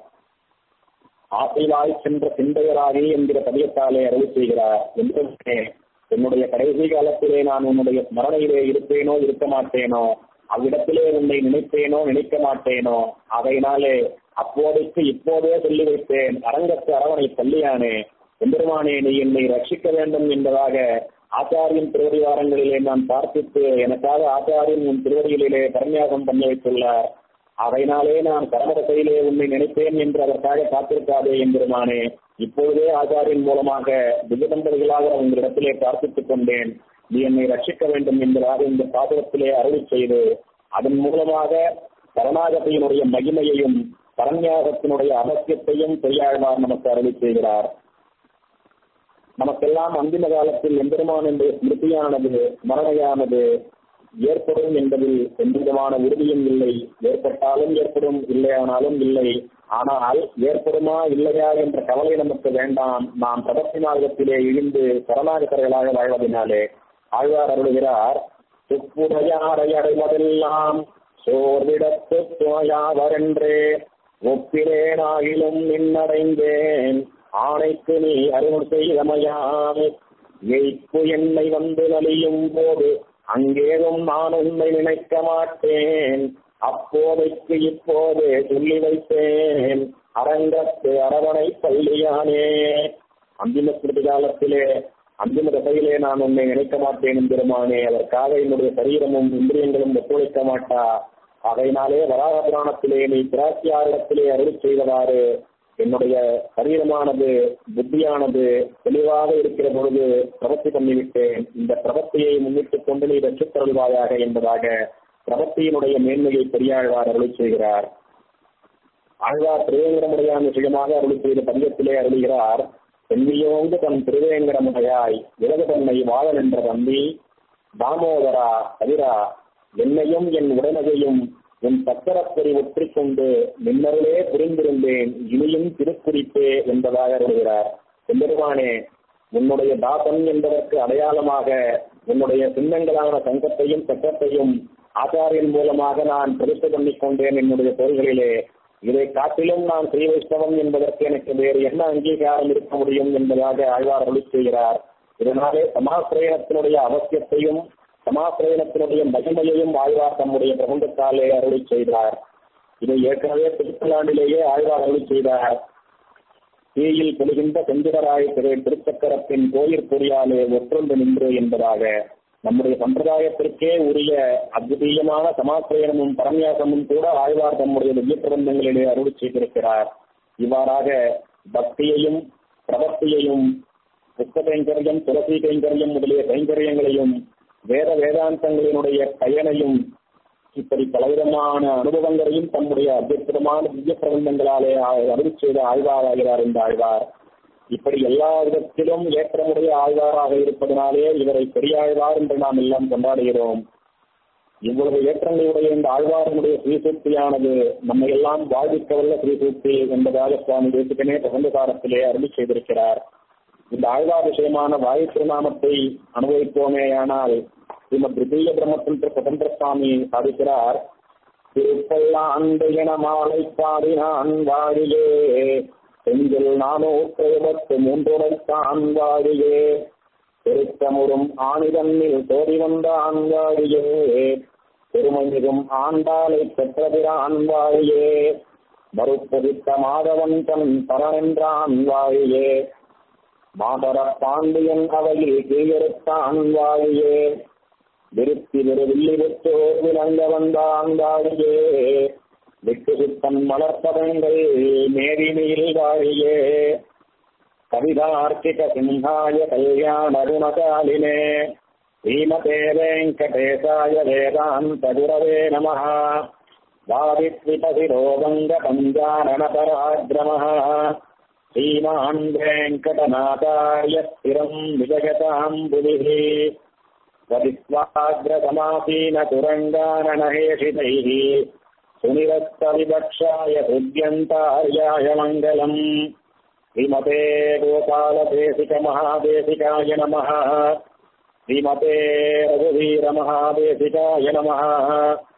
ஆசைவாய் சென்ற சிந்தையராகி என்கிற பதியத்தாலே அருள் செய்கிறார் என்று என்னுடைய கடைசி காலத்திலே நான் உன்னுடைய ஸ்மரணையிலே இருப்பேனோ இருக்க மாட்டேனோ அவ்விடத்திலே உன்னை நினைப்பேனோ நினைக்க மாட்டேனோ அதையினாலே அப்போதைக்கு இப்போதே சொல்லி வைத்தேன் அரங்கத்து அரவணை பள்ளியானே எம்பெருமானே நீ என்னை ரட்சிக்க வேண்டும் என்பதாக ஆச்சாரியின் திருவடிவாரங்களிலே நான் பார்ப்பித்து எனக்காக ஆச்சாரியன் உன் திருவடிகளிலே பரநியாசம் பண்ணி வைத்துள்ளார் அதையினாலே நான் கரமரசையிலே உன்னை நினைப்பேன் என்று அதற்காக காத்திருக்காதே எம்பெருமானே இப்பொழுதே ஆச்சாரியின் மூலமாக திவ்யதம்பதிகளாக உங்களிடத்திலே பிரார்த்தித்துக் கொண்டேன் நீ என்னை ரட்சிக்க வேண்டும் என்பதாக இந்த பாசுரத்திலே அருள் செய்து அதன் மூலமாக கருணாகத்தினுடைய மகிமையையும் பரநியாசத்தினுடைய அவசியத்தையும் பெரியாழ்வார் நமக்கு அருள் செய்கிறார் நமக்கெல்லாம் அந்திம காலத்தில் எம்பெருமான் என்ற ஸ்மிருதியானது மரணையானது ஏற்படும் என்பதில் எந்தவிதமான உறுதியும் இல்லை ஏற்பட்டாலும் ஏற்படும் இல்லையானாலும் இல்லை ஆனால் ஏற்படுமா இல்லையா என்ற கவலை நமக்கு வேண்டாம் நாம் பிரபத்தி மார்க்கத்திலே இழிந்து சரணாகத்தர்களாக வாழ்வதனாலே ஆழ்வார் அருளுகிறார் துப்புடையாரை அடைவதெல்லாம் சோர்விடத்து துணையாவரென்றே ஒப்பிரேனாயிலும் நின்னடைந்தேன் ஆணைக்கு நீ அருள் செய்தமையாமே எய்ப்பு என்னை வந்து நலியும் போது அங்கேதும் நான் உண்மை நினைக்க மாட்டேன் அப்போதைக்கு இப்போதே சொல்லி வைத்தேன் அரங்கத்து அரவணை பள்ளியானே அந்திம ஸ்மிருதி காலத்திலே அந்திம தசையிலே நான் உன்னை நினைக்க மாட்டேன் என்கிறமானே அதற்காக என்னுடைய சரீரமும் இந்திரியங்களும் ஒத்துழைக்க மாட்டா அதையினாலே வராக புராணத்திலே நீ பிராட்டியாரிடத்திலே அருள் செய்தவாறு என்னுடைய சரீரமானது புத்தியானது தெளிவாக இருக்கிற பொழுது பிரபத்தி பண்ணிவிட்டேன் இந்த பிரபத்தியை முன்னிட்டுக் கொண்டு நீ ரட்சித்தருள்வாயாக என்பதாக பிரபத்தியினுடைய மேன்மையை பெரியாழ்வார் அருள் செய்கிறார் ஆழ்வார் திருவேங்கடமுடையான் விஷயமாக அருள் செய்த பதியத்திலே அருளுகிறார் சென்னியோங்கு தன் திருவேங்கடமுடையாய் விலகு தன்னை வாழ நின்ற தம்பி தாமோதரா கதிரா என்னையும் என் உடனதையும் உன் சக்கரப்பொறி ஒற்றிக் கொண்டு மின்னருளே புரிந்திருந்தேன் இனியும் திருக்குறிப்பே என்பதாக அருள்கிறார் எம்பெருமானே உன்னுடைய தாசன் என்பதற்கு அடையாளமாக உன்னுடைய சின்னங்களான சங்கத்தையும் சக்கரத்தையும் ஆச்சாரியின் மூலமாக நான் பிரதிஷ்டை பண்ணிக் கொண்டேன் என்னுடைய பொருள்களிலே இதை காட்டிலும் நான் ஸ்ரீ வைஷ்ணவம் என்பதற்கு எனக்கு வேறு என்ன அங்கீகாரம் இருக்க முடியும் என்பதாக ஆழ்வார் அருளி செய்கிறார் இதனாலே சமாசிரயணத்தினுடைய அவசியத்தையும் சமாசிரயணத்தினுடைய மகிமையையும் ஆழ்வார் தம்முடைய பிரபந்தத்தாலே அருளி செய்தார் இதை ஏற்கனவே திருப்பலாண்டிலேயே ஆழ்வார் அருளி செய்தார் தீயில் பொழுகின்ற செந்திரராய் திரு திருச்சக்கரத்தின் கோயிற் பொறியாலே ஒற்றொன்று நின்று என்பதாக நம்முடைய சம்பிரதாயத்திற்கே உரிய அத்விதீயமான சமாசிரயணமும் பரநியாசமும் கூட ஆழ்வார் தம்முடைய திவ்ய பிரபந்தங்களிலே அருள் செய்திருக்கிறார் இவ்வாறாக பக்தியையும் பிரபத்தியையும் புத்த கைங்கரியம் துளசி கைங்கரியம் முதலிய கைங்கரியங்களையும் வேத வேதாந்தங்களினுடைய பயனையும் இப்படி பலவிதமான அனுபவங்களையும் தம்முடைய அத்தியுதமான திவ்ய பிரபந்தங்களாலே அருள் செய்த ஆழ்வாராகிறார் இந்த ஆழ்வார் இப்படி எல்லா விதத்திலும் ஏற்றமுடைய ஆழ்வாராக இருப்பதனாலே இவரை பெரியாழ்வார் என்று நாம் எல்லாம் கொண்டாடுகிறோம் இவ்வளவு ஏற்றங்களுடைய இந்த ஆழ்வாரனுடைய ஸ்ரீசூக்தியானது நம்ம எல்லாம் வாழ்விக்க வல்ல ஸ்ரீசூக்தி என்பதாக சுவாமி தேசிகனே பிரபந்தகாரத்திலே அருளி செய்திருக்கிறார் இந்த ஆழ்வார் விஷயமான வாயு திருநாமத்தை அனுபவிப்போமேயானால் ஸ்ரீமத் திவ்ய பிரம்மத்தின் சுதந்திர சுவாமி சாதிக்கிறார் திருப்பல்லாண்டு என மாலை பாடினான் வாழியே செஞ்சில் நானூற்று எழுபத்து மூன்றுடைத்தான் வாழியே திருத்தமுறும் ஆணிதன்னில் தோடி வந்த ஆண்வாழியே திருமணிகும் ஆண்டாளை பெற்றதிரான் வாழியே மறுப்பதித்த மாதவன் தன் பரனென்றான் வாழியே மாதர பாண்டியன் அவையில் கீழெடுத்தான் வாழியே விருத்தி விருவில்லி விற்றோர் விளங்க வந்தான் வாழியே விட்டு சுத்தன் மலர்ப்பதங்கள் மேரிமையில் வாழியே கவிதார்த்திக சிம்ஹாய கல்யாண குணகாலினே ஸ்ரீமதே வெங்கடேசாய வேதாந்த குரவே நம வாதித்விபசிரோகங்க பஞ்சானன பராக்கிரமः श्रीमान् वेङ्कटनाथार्य स्थिरम् विजयताम् बुधिः वदित्वाग्रसमासीन तुरङ्गाननहेषितैः सुनिरस्तविवक्षाय हृद्यन्तार्याय मङ्गलम् श्रीमते गोपालदेशिकमहादेशिकाय नमः श्रीमते रघुवीरमहादेशिकाय नमः